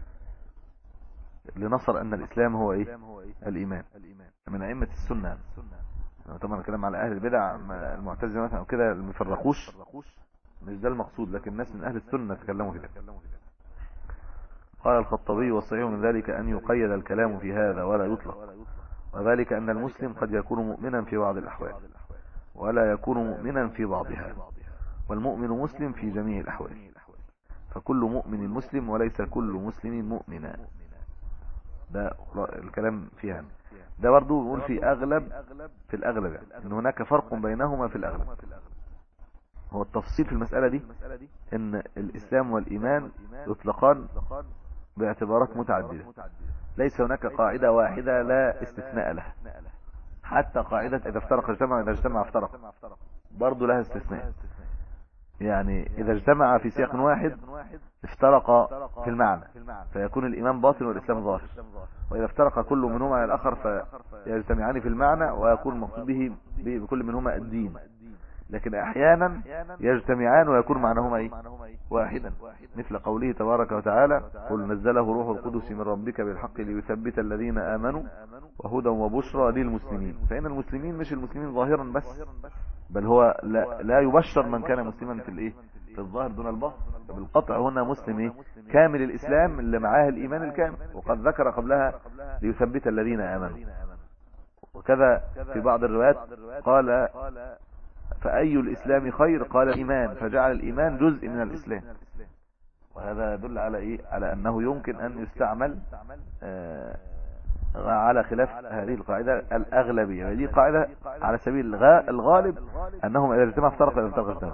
لنصر أن الإسلام هو إيه الإيمان من أئمة السنة طبعا الكلام على أهل البدع المعتزلة مثلا أو كده المفرقوش مش ده المقصود لكن الناس من أهل السنة تكلموا في ذلك قال الخطبي والصحيح من ذلك أن يقيد الكلام في هذا ولا يطلق وذلك أن المسلم قد يكون مؤمنا في بعض الأحوال ولا يكون مؤمنا في بعضها والمؤمن مسلم في جميع الأحوال فكل مؤمن مسلم وليس كل مسلم مؤمنا ده الكلام فيها ده برضو يقول في أغلب في الأغلب يعني ان هناك فرق بينهما في الأغلب هو التفصيل في المسألة دي ان الإسلام والإيمان يطلقان باعتبارات متعددة ليس هناك قاعدة واحدة لا استثناء لها حتى قاعدة إذا افترق اجتمع إذا اجتمع افترق برضو لها استثناء يعني إذا اجتمع في سياق واحد افترق في المعنى فيكون الإيمان باطن والإسلام ظاهر وإذا افترق كل منهما على الآخر فيجتمعان في المعنى ويكون المقصود به بكل منهما الدين لكن احيانا يجتمعان ويكون معناهما ايه واحدا مثل قوله تبارك وتعالى قل نزله روح القدس من ربك بالحق ليثبت الذين امنوا وهدى وبشرى للمسلمين فان المسلمين مش المسلمين ظاهرا بس بل هو لا, لا يبشر من كان مسلما في الايه في الظاهر دون الباطن بالقطع هنا مسلم ايه كامل الاسلام اللي معاه الايمان الكامل وقد ذكر قبلها ليثبت الذين امنوا وكذا في بعض الروايات قال فأي الإسلام خير قال الإيمان فجعل الإيمان جزء من الإسلام وهذا يدل على إيه على أنه يمكن أن يستعمل آه على خلاف هذه القاعدة الأغلبية هذه قاعدة على سبيل الغالب أنهم إذا اجتمع افترق إذا افترق اجتمع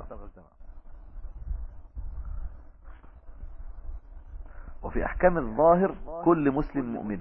وفي أحكام الظاهر كل مسلم مؤمنة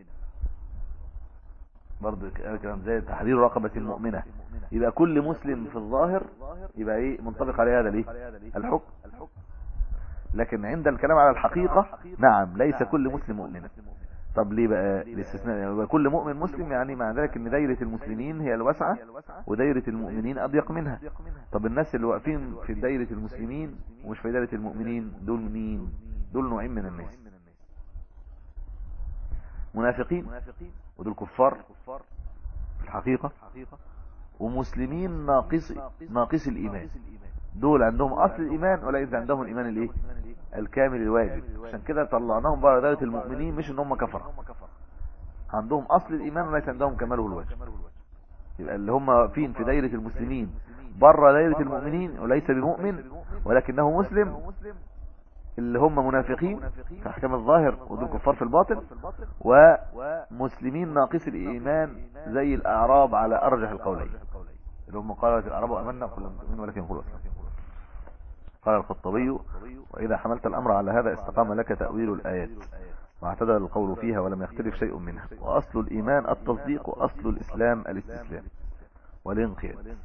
برضه كلام زي تحرير رقبة المؤمنة يبقى كل مسلم في الظاهر يبقى ايه منطبق عليه هذا ليه الحكم لكن عند الكلام على الحقيقة نعم ليس كل مسلم مؤمنا طب ليه بقى الاستثناء يعني كل مؤمن مسلم يعني مع ذلك ان دايرة المسلمين هي الواسعة ودايرة المؤمنين اضيق منها طب الناس اللي واقفين في دايرة المسلمين ومش في دايرة المؤمنين دول مين دول نوعين من الناس منافقين ودول كفار في الحقيقة ومسلمين ناقص ناقص الإيمان دول عندهم أصل الإيمان وليس عندهم الإيمان الإيه الكامل الواجب عشان كده طلعناهم بره دائرة المؤمنين مش ان هم كفرة عندهم أصل الإيمان وليس عندهم كماله الواجب يبقى اللي هم فين في دائرة المسلمين بره دائرة المؤمنين وليس بمؤمن ولكنه مسلم اللي هم منافقين في احكام الظاهر ودول كفار في الباطن ومسلمين ناقص الايمان زي الاعراب على ارجح القولين اللي هم قالت الاعراب امنا كل مؤمن ولكن يقولوا اسلام قال الخطبي واذا حملت الامر على هذا استقام لك تاويل الايات واعتدل القول فيها ولم يختلف شيء منها واصل الايمان التصديق واصل الاسلام الاستسلام والانقياد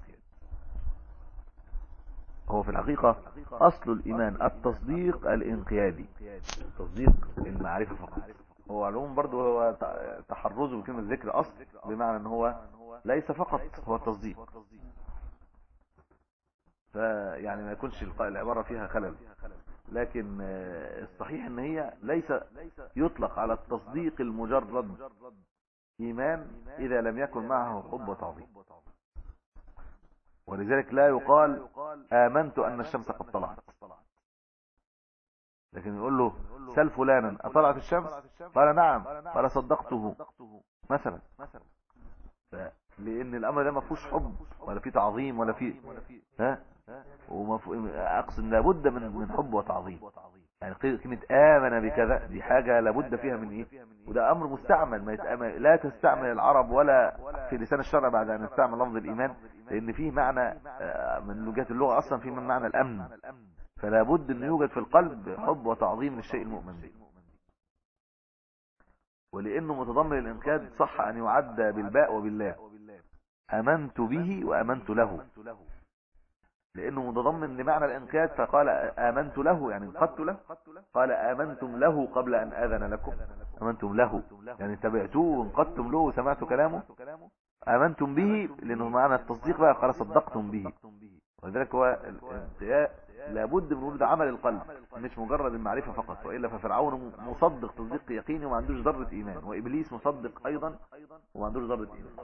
هو في الحقيقة أصل الإيمان التصديق الانقيادي تصديق المعرفة فقط هو علوم برضو هو تحرزه بكلمة ذكر أصل بمعنى أن هو ليس فقط هو التصديق فيعني ما يكونش العبارة فيها خلل لكن الصحيح ان هي ليس يطلق على التصديق المجرد ايمان اذا لم يكن معه حب وتعظيم ولذلك لا يقال آمنت أن الشمس قد طلعت لكن يقول له سل فلانا أطلعت الشمس قال نعم قال صدقته مثلا لأن الأمر ده ما فيهوش حب ولا فيه تعظيم ولا فيه ها أقصد لابد من من حب وتعظيم يعني كلمة آمن بكذا دي حاجة لابد فيها من إيه وده أمر مستعمل ما يتأمل لا تستعمل العرب ولا في لسان الشرع بعد أن نستعمل لفظ الإيمان لأن فيه معنى من لغات اللغة أصلا فيه من معنى الأمن فلا بد أن يوجد في القلب حب وتعظيم للشيء المؤمن به ولأنه متضمن الإنقاذ صح أن يعد بالباء وبالله أمنت به وأمنت له لأنه متضمن لمعنى الإنقاذ فقال آمنت له يعني انقذت له قال آمنتم له قبل أن آذن لكم آمنتم له يعني تبعتوه وانقذتم له وسمعتوا كلامه آمنتم به لأنه معنى التصديق بقى قال صدقتم به ولذلك هو الانقياء لابد من وجود عمل القلب مش مجرد المعرفة فقط وإلا ففرعون مصدق تصديق يقيني وما عندوش ذرة إيمان وإبليس مصدق أيضا وما عندوش ذرة إيمان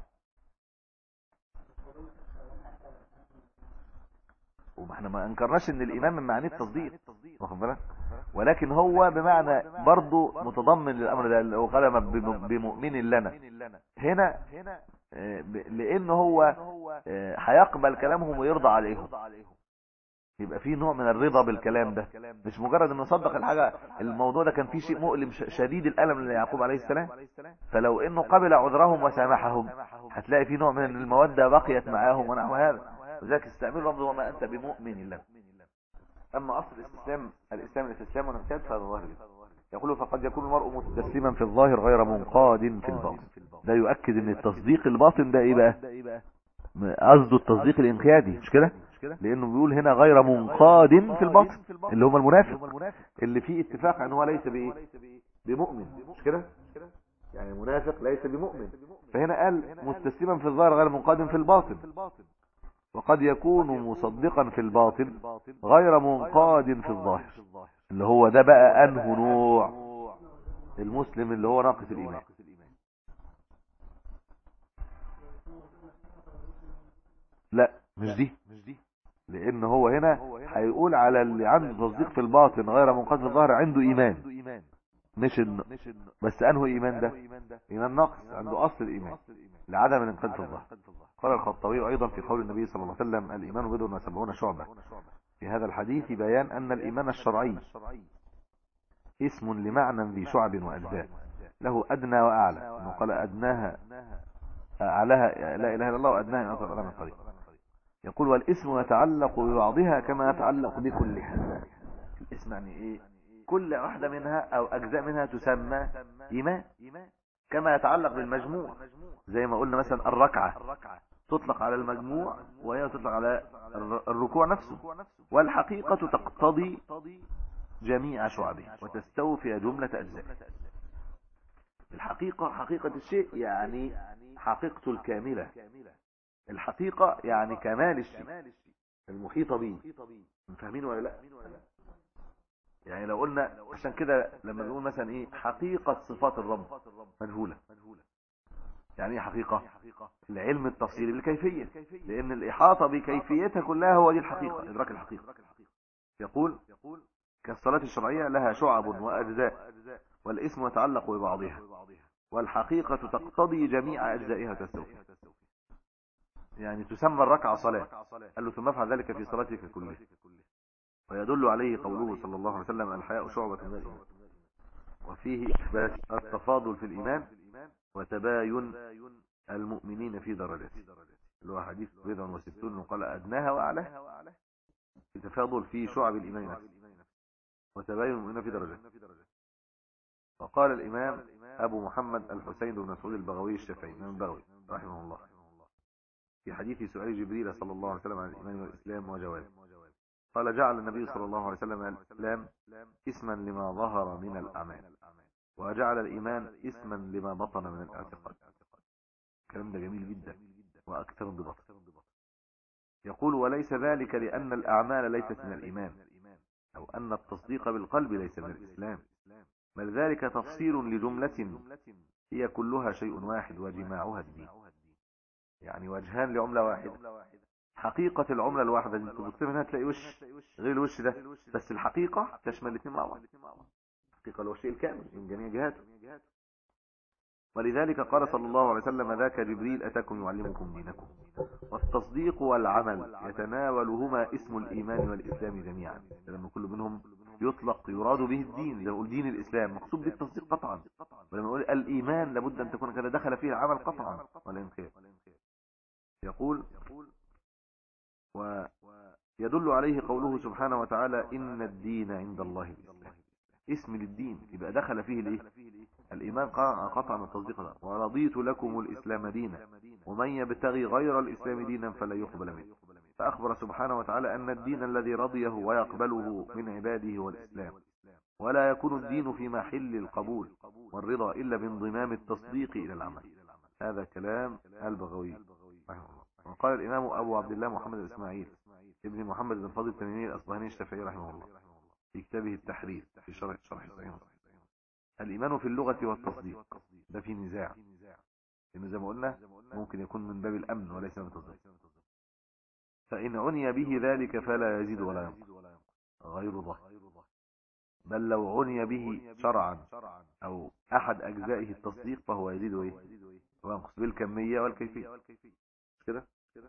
وما احنا ما انكرناش ان الايمان من معانيه التصديق واخد بالك ولكن هو بمعنى برضه متضمن للامر ده اللي هو قال بمؤمن لنا هنا لان هو هيقبل كلامهم ويرضى عليهم يبقى في نوع من الرضا بالكلام ده مش مجرد انه صدق الحاجة الموضوع ده كان فيه شيء مؤلم شديد الألم ليعقوب عليه السلام فلو انه قبل عذرهم وسامحهم هتلاقي في نوع من المودة بقيت معاهم ونحو هذا وذلك استعملوا لفظ وما أنت بمؤمن له أما أصل الإسلام الإسلام الاستسلام والانقياد فهذا ظاهر يقول فقد يكون المرء مستسلما في الظاهر غير منقاد في الباطن ده يؤكد ان التصديق الباطن ده ايه بقى قصده التصديق الانقيادي مش كده لانه بيقول هنا غير منقاد في الباطن اللي هم المنافق اللي فيه اتفاق ان هو ليس بايه بمؤمن مش كده يعني المنافق ليس بمؤمن فهنا قال مستسلما في الظاهر غير منقاد في الباطن وقد يكون مصدقا في الباطن غير منقاد في الظاهر اللي هو ده بقى انه نوع المسلم اللي هو ناقص الايمان لا مش دي لان هو هنا هيقول على اللي عنده تصديق في الباطن غير منقاد في الظاهر عنده ايمان مش الن... بس انه ايمان ده ايمان ناقص عنده اصل الايمان لعدم الانقاذ في الظاهر قال الخطابي ايضا في قول النبي صلى الله عليه وسلم الايمان بضع وسبعون شعبة في هذا الحديث بيان ان الايمان الشرعي اسم لمعنى ذي شعب واجزاء له ادنى واعلى انه قال ادناها اعلاها لا اله الا الله وادناها من اثر من الطريق يقول والاسم يتعلق ببعضها كما يتعلق بكلها الاسم يعني ايه كل واحدة منها او اجزاء منها تسمى ايمان كما يتعلق بالمجموع زي ما قلنا مثلا الركعة تطلق على المجموع وهي تطلق على الركوع نفسه والحقيقة تقتضي جميع شعبه وتستوفي جملة أجزاء الحقيقة حقيقة الشيء يعني حقيقته الكاملة الحقيقة يعني كمال الشيء المحيطة به فاهمين ولا لا يعني لو قلنا عشان كده لما نقول مثلا ايه حقيقة صفات الرب مجهولة يعني ايه حقيقة العلم التفصيلي بالكيفية لان الاحاطة بكيفيتها كلها هو دي الحقيقة ادراك الحقيقة يقول كالصلاة الشرعية لها شعب واجزاء والاسم يتعلق ببعضها والحقيقة تقتضي جميع اجزائها تستوفي يعني تسمى الركعة صلاة قال له ثم افعل ذلك في صلاتك كلها ويدل عليه قوله صلى الله عليه وسلم الحياء شعبة من الإيمان وفيه إثبات التفاضل في الإيمان وتباين المؤمنين في درجات اللي هو حديث بضع وستون وقال أدناها وأعلاها التفاضل في شعب الإيمان نفسه وتباين المؤمنين في درجات وقال الإمام أبو محمد الحسين بن مسعود البغوي الشافعي من البغوي رحمه الله في حديث سؤال جبريل صلى الله عليه وسلم عن الإيمان والإسلام وجوابه قال جعل النبي صلى الله عليه وسلم الإسلام اسما لما ظهر من الأعمال وجعل الإيمان اسما لما بطن من الاعتقاد الكلام ده جميل جدا وأكثر انضباطا يقول وليس ذلك لأن الأعمال ليست من الإيمان أو أن التصديق بالقلب ليس من الإسلام بل ذلك تفصيل لجملة هي كلها شيء واحد وجماعها الدين يعني وجهان لعملة واحدة حقيقة العملة الواحدة اللي انتوا بتكتب هنا تلاقي وش غير الوش ده بس الحقيقة تشمل الاثنين مع بعض الحقيقة اللي هو الشيء الكامل من جميع جهاته ولذلك قال صلى الله عليه وسلم ذاك جبريل أتاكم يعلمكم دينكم والتصديق والعمل يتناولهما اسم الإيمان والإسلام جميعا لما كل منهم يطلق يراد به الدين لما نقول دين الإسلام مقصود بالتصديق قطعا ولما نقول الإيمان لابد أن تكون كذا دخل فيه العمل قطعا والانقياد يقول ويدل عليه قوله سبحانه وتعالى إن الدين عند الله الإسلام اسم للدين يبقى دخل فيه الايه الإيمان قطعا التصديق ده ورضيت لكم الإسلام دينا ومن يبتغي غير الإسلام دينا فلا يقبل منه فأخبر سبحانه وتعالى أن الدين الذي رضيه ويقبله من عباده هو الإسلام ولا يكون الدين في محل القبول والرضا إلا بانضمام التصديق إلى العمل هذا كلام البغوي رحمه الله وقال الإمام أبو عبد الله محمد الإسماعيل ابن محمد بن فضل التميمي الأصبهاني الشافعي رحمه الله في كتابه التحرير في شرح شرح صحيح الإيمان في اللغة والتصديق ده في نزاع لأنه زي ما قلنا ممكن يكون من باب الأمن وليس من التصديق فإن عني به ذلك فلا يزيد ولا ينقص غير ظاهر بل لو عني به شرعا أو أحد أجزائه التصديق فهو يزيد وإيه وينقص بالكمية والكيفية كده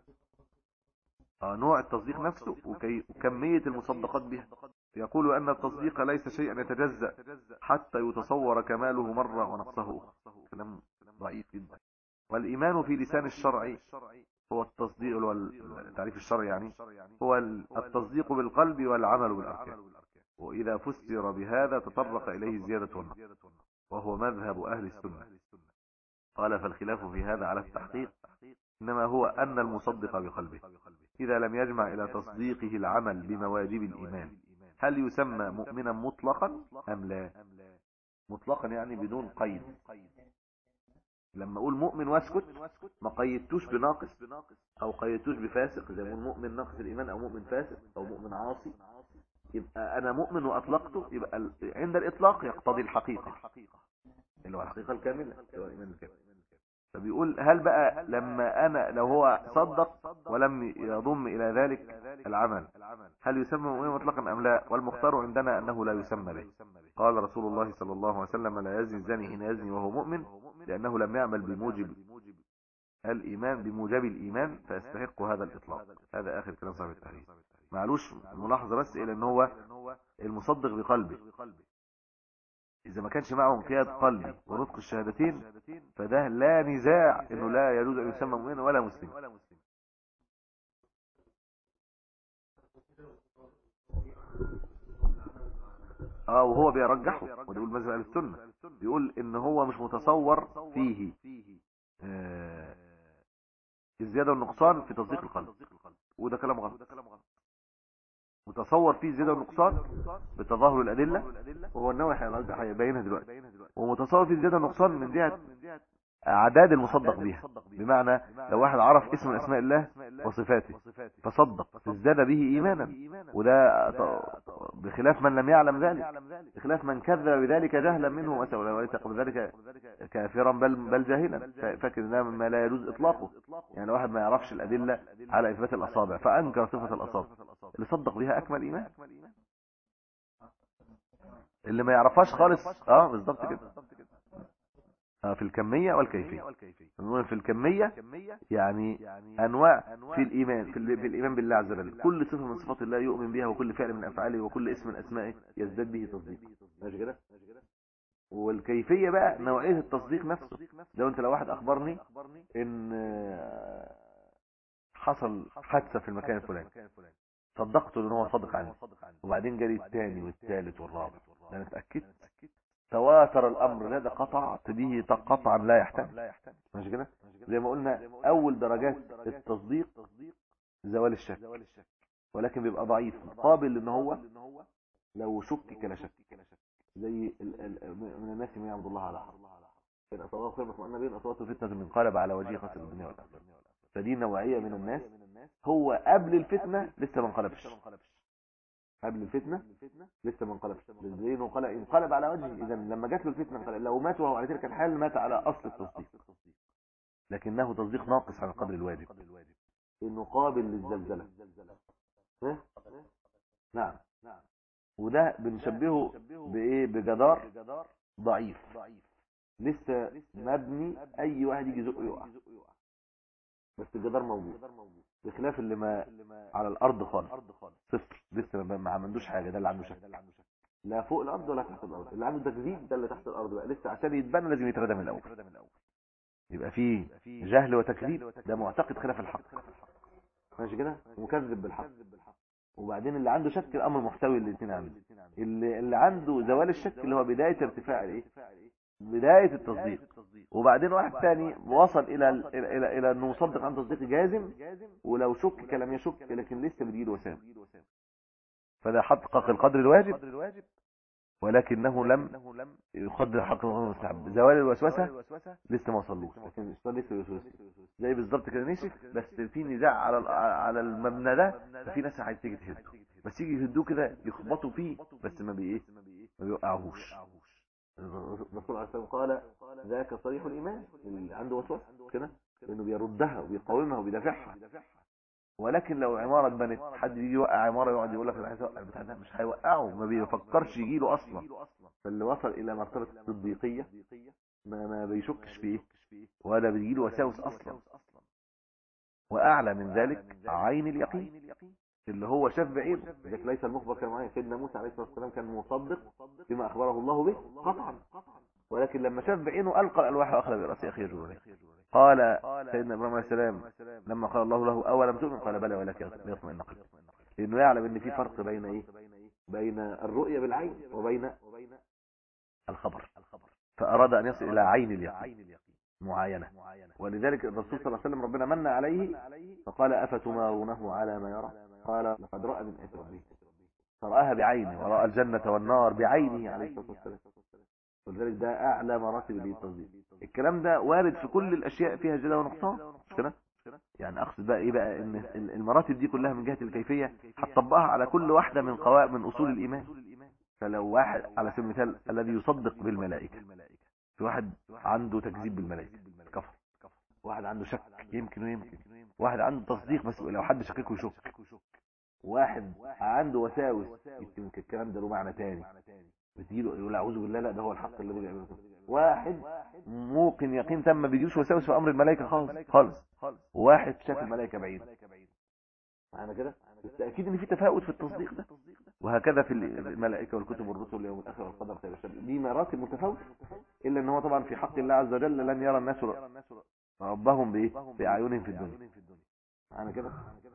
آه نوع التصديق نفسه وكي وكمية المصدقات بها يقول أن التصديق ليس شيئا يتجزأ حتى يتصور كماله مرة ونقصه أخرى كلام ضعيف جدا والإيمان في لسان الشرع هو التصديق والتعريف الشرعي يعني هو التصديق بالقلب والعمل بالأركان وإذا فسر بهذا تطرق إليه الزيادة والنقص وهو مذهب أهل السنة قال فالخلاف في هذا على التحقيق إنما هو أن المصدق بقلبه إذا لم يجمع إلى تصديقه العمل بمواجب الإيمان هل يسمى مؤمنا مطلقا أم لا مطلقا يعني بدون قيد لما اقول مؤمن واسكت ما قيدتوش بناقص او قيدتوش بفاسق زي ما اقول مؤمن ناقص الايمان او مؤمن فاسق او مؤمن عاصي يبقى انا مؤمن واطلقته يبقى ال- عند الاطلاق يقتضي الحقيقة اللي هو الحقيقة الكاملة اللي هو الايمان الكامل فبيقول هل بقى لما انا لو هو صدق ولم يضم الى ذلك العمل هل يسمى مؤمنا مطلقا ام لا والمختار عندنا انه لا يسمى به قال رسول الله صلى الله عليه وسلم لا يزني الزاني حين يزني وهو مؤمن لانه لم يعمل بموجب الايمان بموجب الايمان فيستحق هذا الاطلاق هذا اخر كلام صاحب التحرير معلوش ملاحظه بس الى ان هو المصدق بقلبه اذا ما كانش معه انقياد قلبي ونطق الشهادتين فده لا نزاع انه لا يجوز ان يسمى مؤمنا ولا مسلما اه وهو بيرجحه وده يقول مذهب اهل السنه بيقول ان هو مش متصور فيه آه الزياده والنقصان في تصديق القلب وده كلام غلط متصور فيه الزياده والنقصان بتظاهر الادله وهو النووي هيرجع- هيبينها دلوقتي ومتصور فيه الزياده والنقصان من جهه اعداد المصدق بها بمعنى لو واحد عرف اسم من اسماء الله وصفاته فصدق ازداد به ايمانا وده ط- بخلاف من لم يعلم ذلك بخلاف من كذب بذلك جهلا منه وس- وليس قبل ذلك كافرا بل بل جاهلا فا- فاكر ان ده مما لا يجوز اطلاقه يعني لو واحد ما يعرفش الادله على اثبات الاصابع فانكر صفه الاصابع اللي صدق بها اكمل ايمان اللي ما يعرفهاش خالص اه بالظبط كده آه في الكميه والكيفيه نقول في الكميه يعني انواع في الايمان في, ال- في الايمان بالله عز وجل كل صفه من صفات الله يؤمن بها وكل فعل من افعاله وكل اسم من اسمائه يزداد به تصديق ماشي كده والكيفيه بقى نوعيه التصديق نفسه لو انت لو واحد اخبرني ان آه، حصل حادثه في المكان الفلاني صدقته ان هو صادق عني وبعدين جالي الثاني والثالث والرابع ده انا اتاكدت تواتر الامر لا ده قطعت به قطعا لا يحتمل ماشي كده زي ما قلنا اول درجات التصديق زوال الشك ولكن بيبقى ضعيف قابل ان هو لو شك لا شك زي ال- ال- من الناس من يعبد الله على حرف إن أصابه خير مطمئن به أصابته فتنة من قلب على وجهه خسر الدنيا والآخرة فدي نوعية من الناس هو قبل الفتنة لسه ما انقلبش قبل الفتنة لسه ما انقلبش لأنه انقلب انقلب على وجهه إذا لما جات له الفتنة انقلب لو مات وهو على تلك الحال مات على أصل التصديق لكنه تصديق ناقص على القدر الواجب إنه قابل للزلزلة ها؟ نعم وده بنشبهه بإيه بجدار ضعيف لسه مبني أي واحد يجي يزقه يقع بس الجدار موجود بخلاف اللي ما على الأرض خالص صفر لسه ما ما عملوش حاجة ده اللي عنده شك لا فوق الأرض ولا تحت الأرض اللي عنده تكذيب ده اللي تحت الأرض بقى لسه عشان يتبنى لازم يتردى من الأول يبقى فيه جهل وتكذيب ده معتقد خلاف الحق ماشي كده مكذب بالحق وبعدين اللي عنده شك الامر محتوي الاثنين عنده اللي, اللي عنده زوال الشك اللي هو بدايه ارتفاع الايه بدايه التصديق وبعدين واحد ثاني وصل الى الى الى, إلى انه مصدق عن تصديق جازم ولو شك كلام يشك لكن لسه بتجيله وسام فده حقق القدر الواجب ولكنه لم يقدر حق المستحب زوال الوسوسه لسه ما وصلوش لكن الشيطان لسه يوسوس زي بالظبط كده نشف بس في نزاع على ال- على المبنى ده ففي ناس عايز تيجي تهده بس يجي يهدوه كده يخبطوا فيه بس ما بي ايه ما بيوقعوهوش الرسول عليه الصلاه والسلام قال ذاك صريح الايمان اللي عنده وسوسه كده انه بيردها وبيقاومها وبيدافعها ولكن لو عماره اتبنت حد يجي يوقع عماره يقعد يقول لك انا عايز اوقع البتاع ده مش هيوقعه ما بيفكرش يجي له اصلا فاللي وصل الى مرتبه الصديقيه ما ما بيشكش في ايه ولا بيجي له وساوس اصلا واعلى من ذلك عين اليقين اللي هو شاف بعينه لذلك ليس المخبر كان معين سيدنا موسى عليه الصلاه والسلام كان مصدق بما اخبره الله به قطعا ولكن لما شاف بعينه القى الالواح واخذ براس اخيه الجوري قال سيدنا ابراهيم عليه السلام لما قال الله له اولم تؤمن قال بلى ولكن ليطمئن قلبي لانه يعلم ان في فرق بين ايه بين الرؤيه بالعين وبين الخبر فاراد ان يصل الى عين اليقين معاينه ولذلك الرسول صلى الله عليه وسلم ربنا من عليه فقال افتمارونه على ما يرى قال لقد راى من اثر ربه فرآها بعينه ورأى الجنة والنار بعينه عليه الصلاة والسلام ولذلك ده اعلى مراتب التصديق الكلام ده وارد في كل الاشياء فيها زياده ونقصان مش كده يعني اقصد بقى ايه بقى ان المراتب دي كلها من جهه الكيفيه هتطبقها على كل واحده من قواعد من اصول الايمان فلو واحد على سبيل المثال الذي يصدق بالملائكه في واحد عنده تكذيب بالملائكه كفر واحد عنده شك يمكن ويمكن واحد عنده تصديق بس لو حد شككه يشك واحد عنده وساوس يمكن الكلام ده له معنى تاني بتجيله يقول اعوذ بالله لا ده هو الحق الذي بيعمله واحد موقن يقين تم ما بيجيوش وساوس في امر الملائكه خالص خالص واحد شاف الملائكه بعيد معانا كده بالتاكيد ان في تفاوت في التصديق ده وهكذا في الملائكه والكتب والرسل واليوم الاخر والقدر خير الشر دي مراتب متفاوته الا ان هو طبعا في حق الله عز وجل لن يرى الناس ربهم بايه باعينهم في الدنيا معانا كده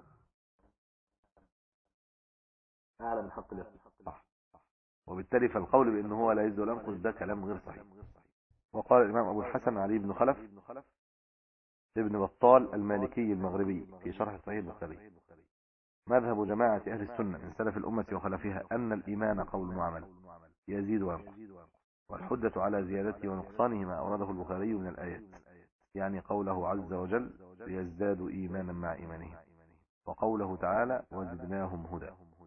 اعلى من حق الله صح وبالتالي فالقول بأنه هو لا يزد ولا ينقص ده كلام غير صحيح وقال الإمام أبو الحسن علي بن خلف ابن بطال المالكي المغربي في شرح صحيح البخاري مذهب جماعة أهل السنة من سلف الأمة وخلفها أن الإيمان قول وعمل يزيد وينقص والحجة على زيادته ونقصانه ما أورده البخاري من الآيات يعني قوله عز وجل ليزدادوا إيمانا مع إيمانهم وقوله تعالى وزدناهم هدى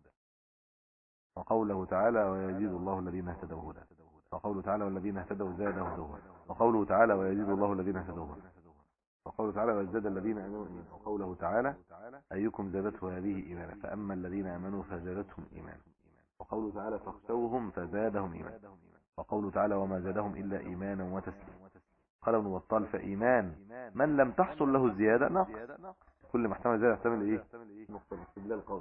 وقوله تعالى ويزيد الله الذين اهتدوا هدى وقوله تعالى والذين اهتدوا زادهم هدى وقوله تعالى ويزيد الله الذين اهتدوا هدى وقوله تعالى ويزداد الذين امنوا ايمانا وقوله تعالى ايكم زادته هذه ايمانا فاما الذين امنوا فزادتهم ايمانا وقوله تعالى فاخشوهم فزادهم ايمانا وقوله تعالى وما زادهم الا ايمانا وتسليما قال ابن بطال فايمان من لم تحصل له الزياده نقص كل ما احتمل زياده يحتمل ايه نقص استدلال القول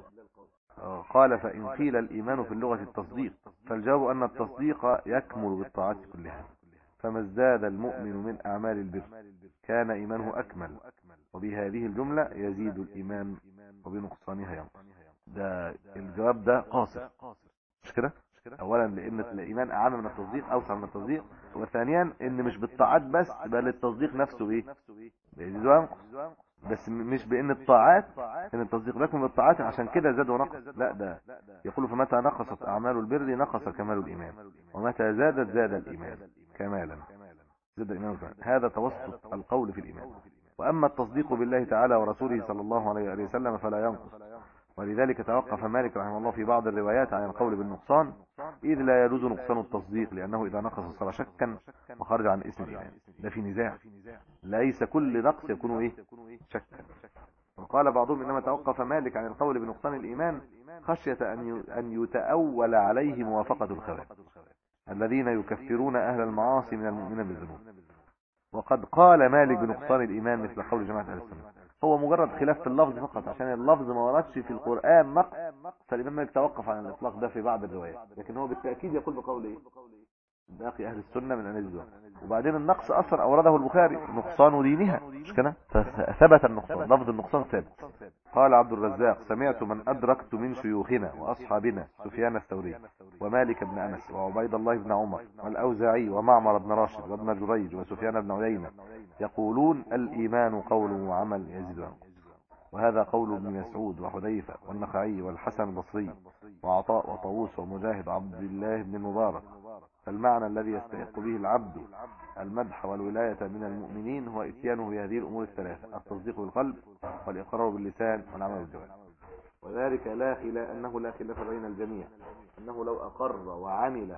قال فإن قيل الإيمان في اللغة التصديق فالجواب أن التصديق يكمل بالطاعات كلها فما ازداد المؤمن من أعمال البر كان إيمانه أكمل وبهذه الجملة يزيد الإيمان وبنقصانها ينقص ده الجواب ده قاصر مش كده اولا لان الايمان اعم من التصديق اوسع من التصديق وثانيا ان مش بالطاعات بس بل التصديق نفسه ايه بيزيد وينقص بس مش بان الطاعات ان التصديق لكم بالطاعات عشان كده زاد ونقص لا ده يقول فمتى نقصت اعمال البر نقص كمال الايمان ومتى زادت زاد الايمان كمالا زاد الايمان كمالا هذا توسط القول في الايمان واما التصديق بالله تعالى ورسوله صلى الله عليه وسلم فلا ينقص ولذلك توقف مالك رحمه الله في بعض الروايات عن القول بالنقصان إذ لا يجوز نقصان التصديق لأنه إذا نقص صار شكا وخرج عن اسم الإيمان ده في نزاع ليس كل نقص يكون إيه شكا وقال بعضهم إنما توقف مالك عن القول بنقصان الإيمان خشية أن يتأول عليه موافقة الخوارج الذين يكفرون أهل المعاصي من المؤمنين بالذنوب وقد قال مالك بنقصان الإيمان مثل قول جماعة أهل السنة هو مجرد خلاف في اللفظ فقط عشان اللفظ ما وردش في القرآن نقص فالإمام مالك توقف عن الإطلاق ده في بعض الروايات لكن هو بالتأكيد يقول بقول إيه باقي أهل السنة من أهل الزوان وبعدين النقص أصلا أورده البخاري نقصان دينها مش كده فثبت النقصان لفظ النقصان ثابت قال عبد الرزاق سمعت من أدركت من شيوخنا وأصحابنا سفيان الثوري ومالك بن أنس وعبيد الله بن عمر والأوزاعي ومعمر بن راشد وابن جريج وسفيان بن عيينة يقولون الإيمان قول وعمل يزيد وينقص وهذا قول ابن مسعود وحذيفة والنخعي والحسن البصري وعطاء وطاووس ومجاهد عبد الله بن المبارك فالمعنى الذي يستحق به العبد المدح والولاية من المؤمنين هو اتيانه بهذه الأمور الثلاثة التصديق بالقلب والإقرار باللسان والعمل بالجوارح وذلك لا خلاف أنه لا خلاف بين الجميع أنه لو أقر وعمل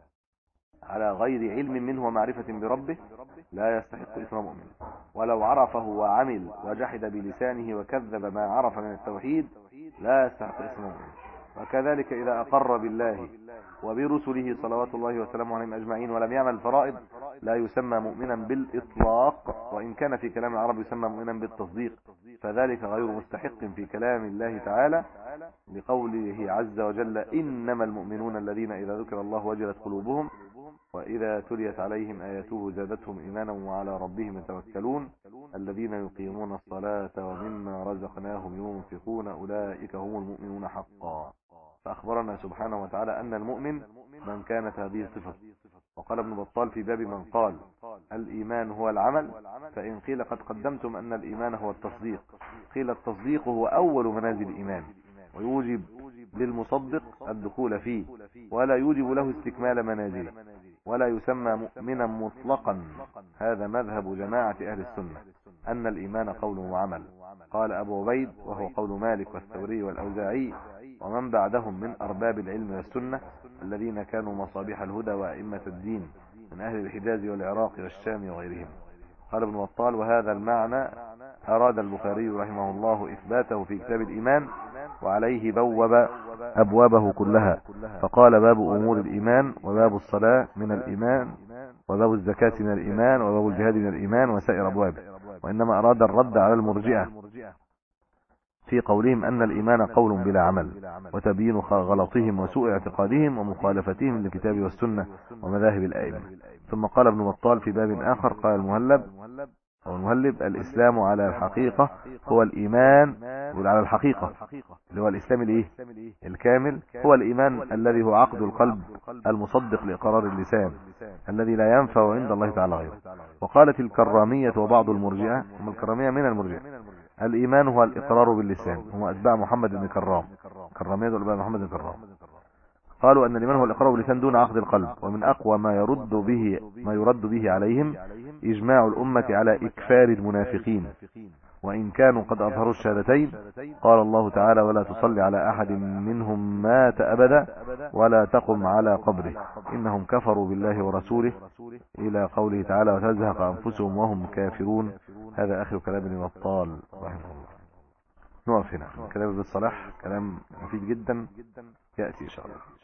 على غير علم منه ومعرفة بربه لا يستحق اسم مؤمن ولو عرفه وعمل وجحد بلسانه وكذب ما عرف من التوحيد لا يستحق اسم مؤمن وكذلك إذا أقر بالله وبرسله صلوات الله وسلامه عليهم أجمعين ولم يعمل الفرائض لا يسمى مؤمنا بالإطلاق وإن كان في كلام العرب يسمى مؤمنا بالتصديق فذلك غير مستحق في كلام الله تعالى لقوله عز وجل إنما المؤمنون الذين إذا ذكر الله وجلت قلوبهم وإذا تليت عليهم آياته زادتهم إيمانا وعلى ربهم يتوكلون الذين يقيمون الصلاة ومما رزقناهم ينفقون أولئك هم المؤمنون حقا فأخبرنا سبحانه وتعالى أن المؤمن من كانت هذه الصفة وقال ابن بطال في باب من قال الإيمان هو العمل فإن قيل قد قدمتم أن الإيمان هو التصديق قيل التصديق هو أول منازل الإيمان ويوجب للمصدق الدخول فيه ولا يوجب له استكمال منازله ولا يسمى مؤمنا مطلقا هذا مذهب جماعة أهل السنة أن الإيمان قول وعمل قال أبو عبيد وهو قول مالك والثوري والأوزاعي ومن بعدهم من أرباب العلم والسنة الذين كانوا مصابيح الهدى وأئمة الدين من أهل الحجاز والعراق والشام وغيرهم قال ابن وطال وهذا المعنى أراد البخاري رحمه الله إثباته في كتاب الإيمان وعليه بوب أبوابه كلها فقال باب أمور الإيمان وباب الصلاة من الإيمان وباب الزكاة من الإيمان وباب الجهاد من الإيمان وسائر أبوابه وإنما أراد الرد على المرجئة في قولهم أن الإيمان قول بلا عمل وتبيين غلطهم وسوء اعتقادهم ومخالفتهم للكتاب والسنة ومذاهب الأئمة ثم قال ابن بطال في باب آخر قال المهلب أو المهلب الإسلام على الحقيقة هو الإيمان يقول على الحقيقة اللي هو الإسلام الإيه الكامل هو الإيمان الذي هو عقد القلب المصدق لإقرار اللسان الذي لا ينفع عند الله تعالى غيره وقالت الكرامية وبعض المرجئة هم الكرامية من المرجئة الإيمان هو الإقرار باللسان هم أتباع محمد بن كرام كرامية أتباع محمد بن كرام قالوا أن الإيمان هو الإقرار باللسان دون عقد القلب ومن أقوى ما يرد به ما يرد به عليهم إجماع الأمة على إكفار المنافقين وإن كانوا قد أظهروا الشهادتين قال الله تعالى ولا تصلي على أحد منهم مات أبدا ولا تقم على قبره إنهم كفروا بالله ورسوله إلى قوله تعالى وتزهق أنفسهم وهم كافرون هذا آخر كلام ابن بطال رحمه الله نقف هنا كلام ابن الصلاح كلام مفيد جدا يأتي إن شاء الله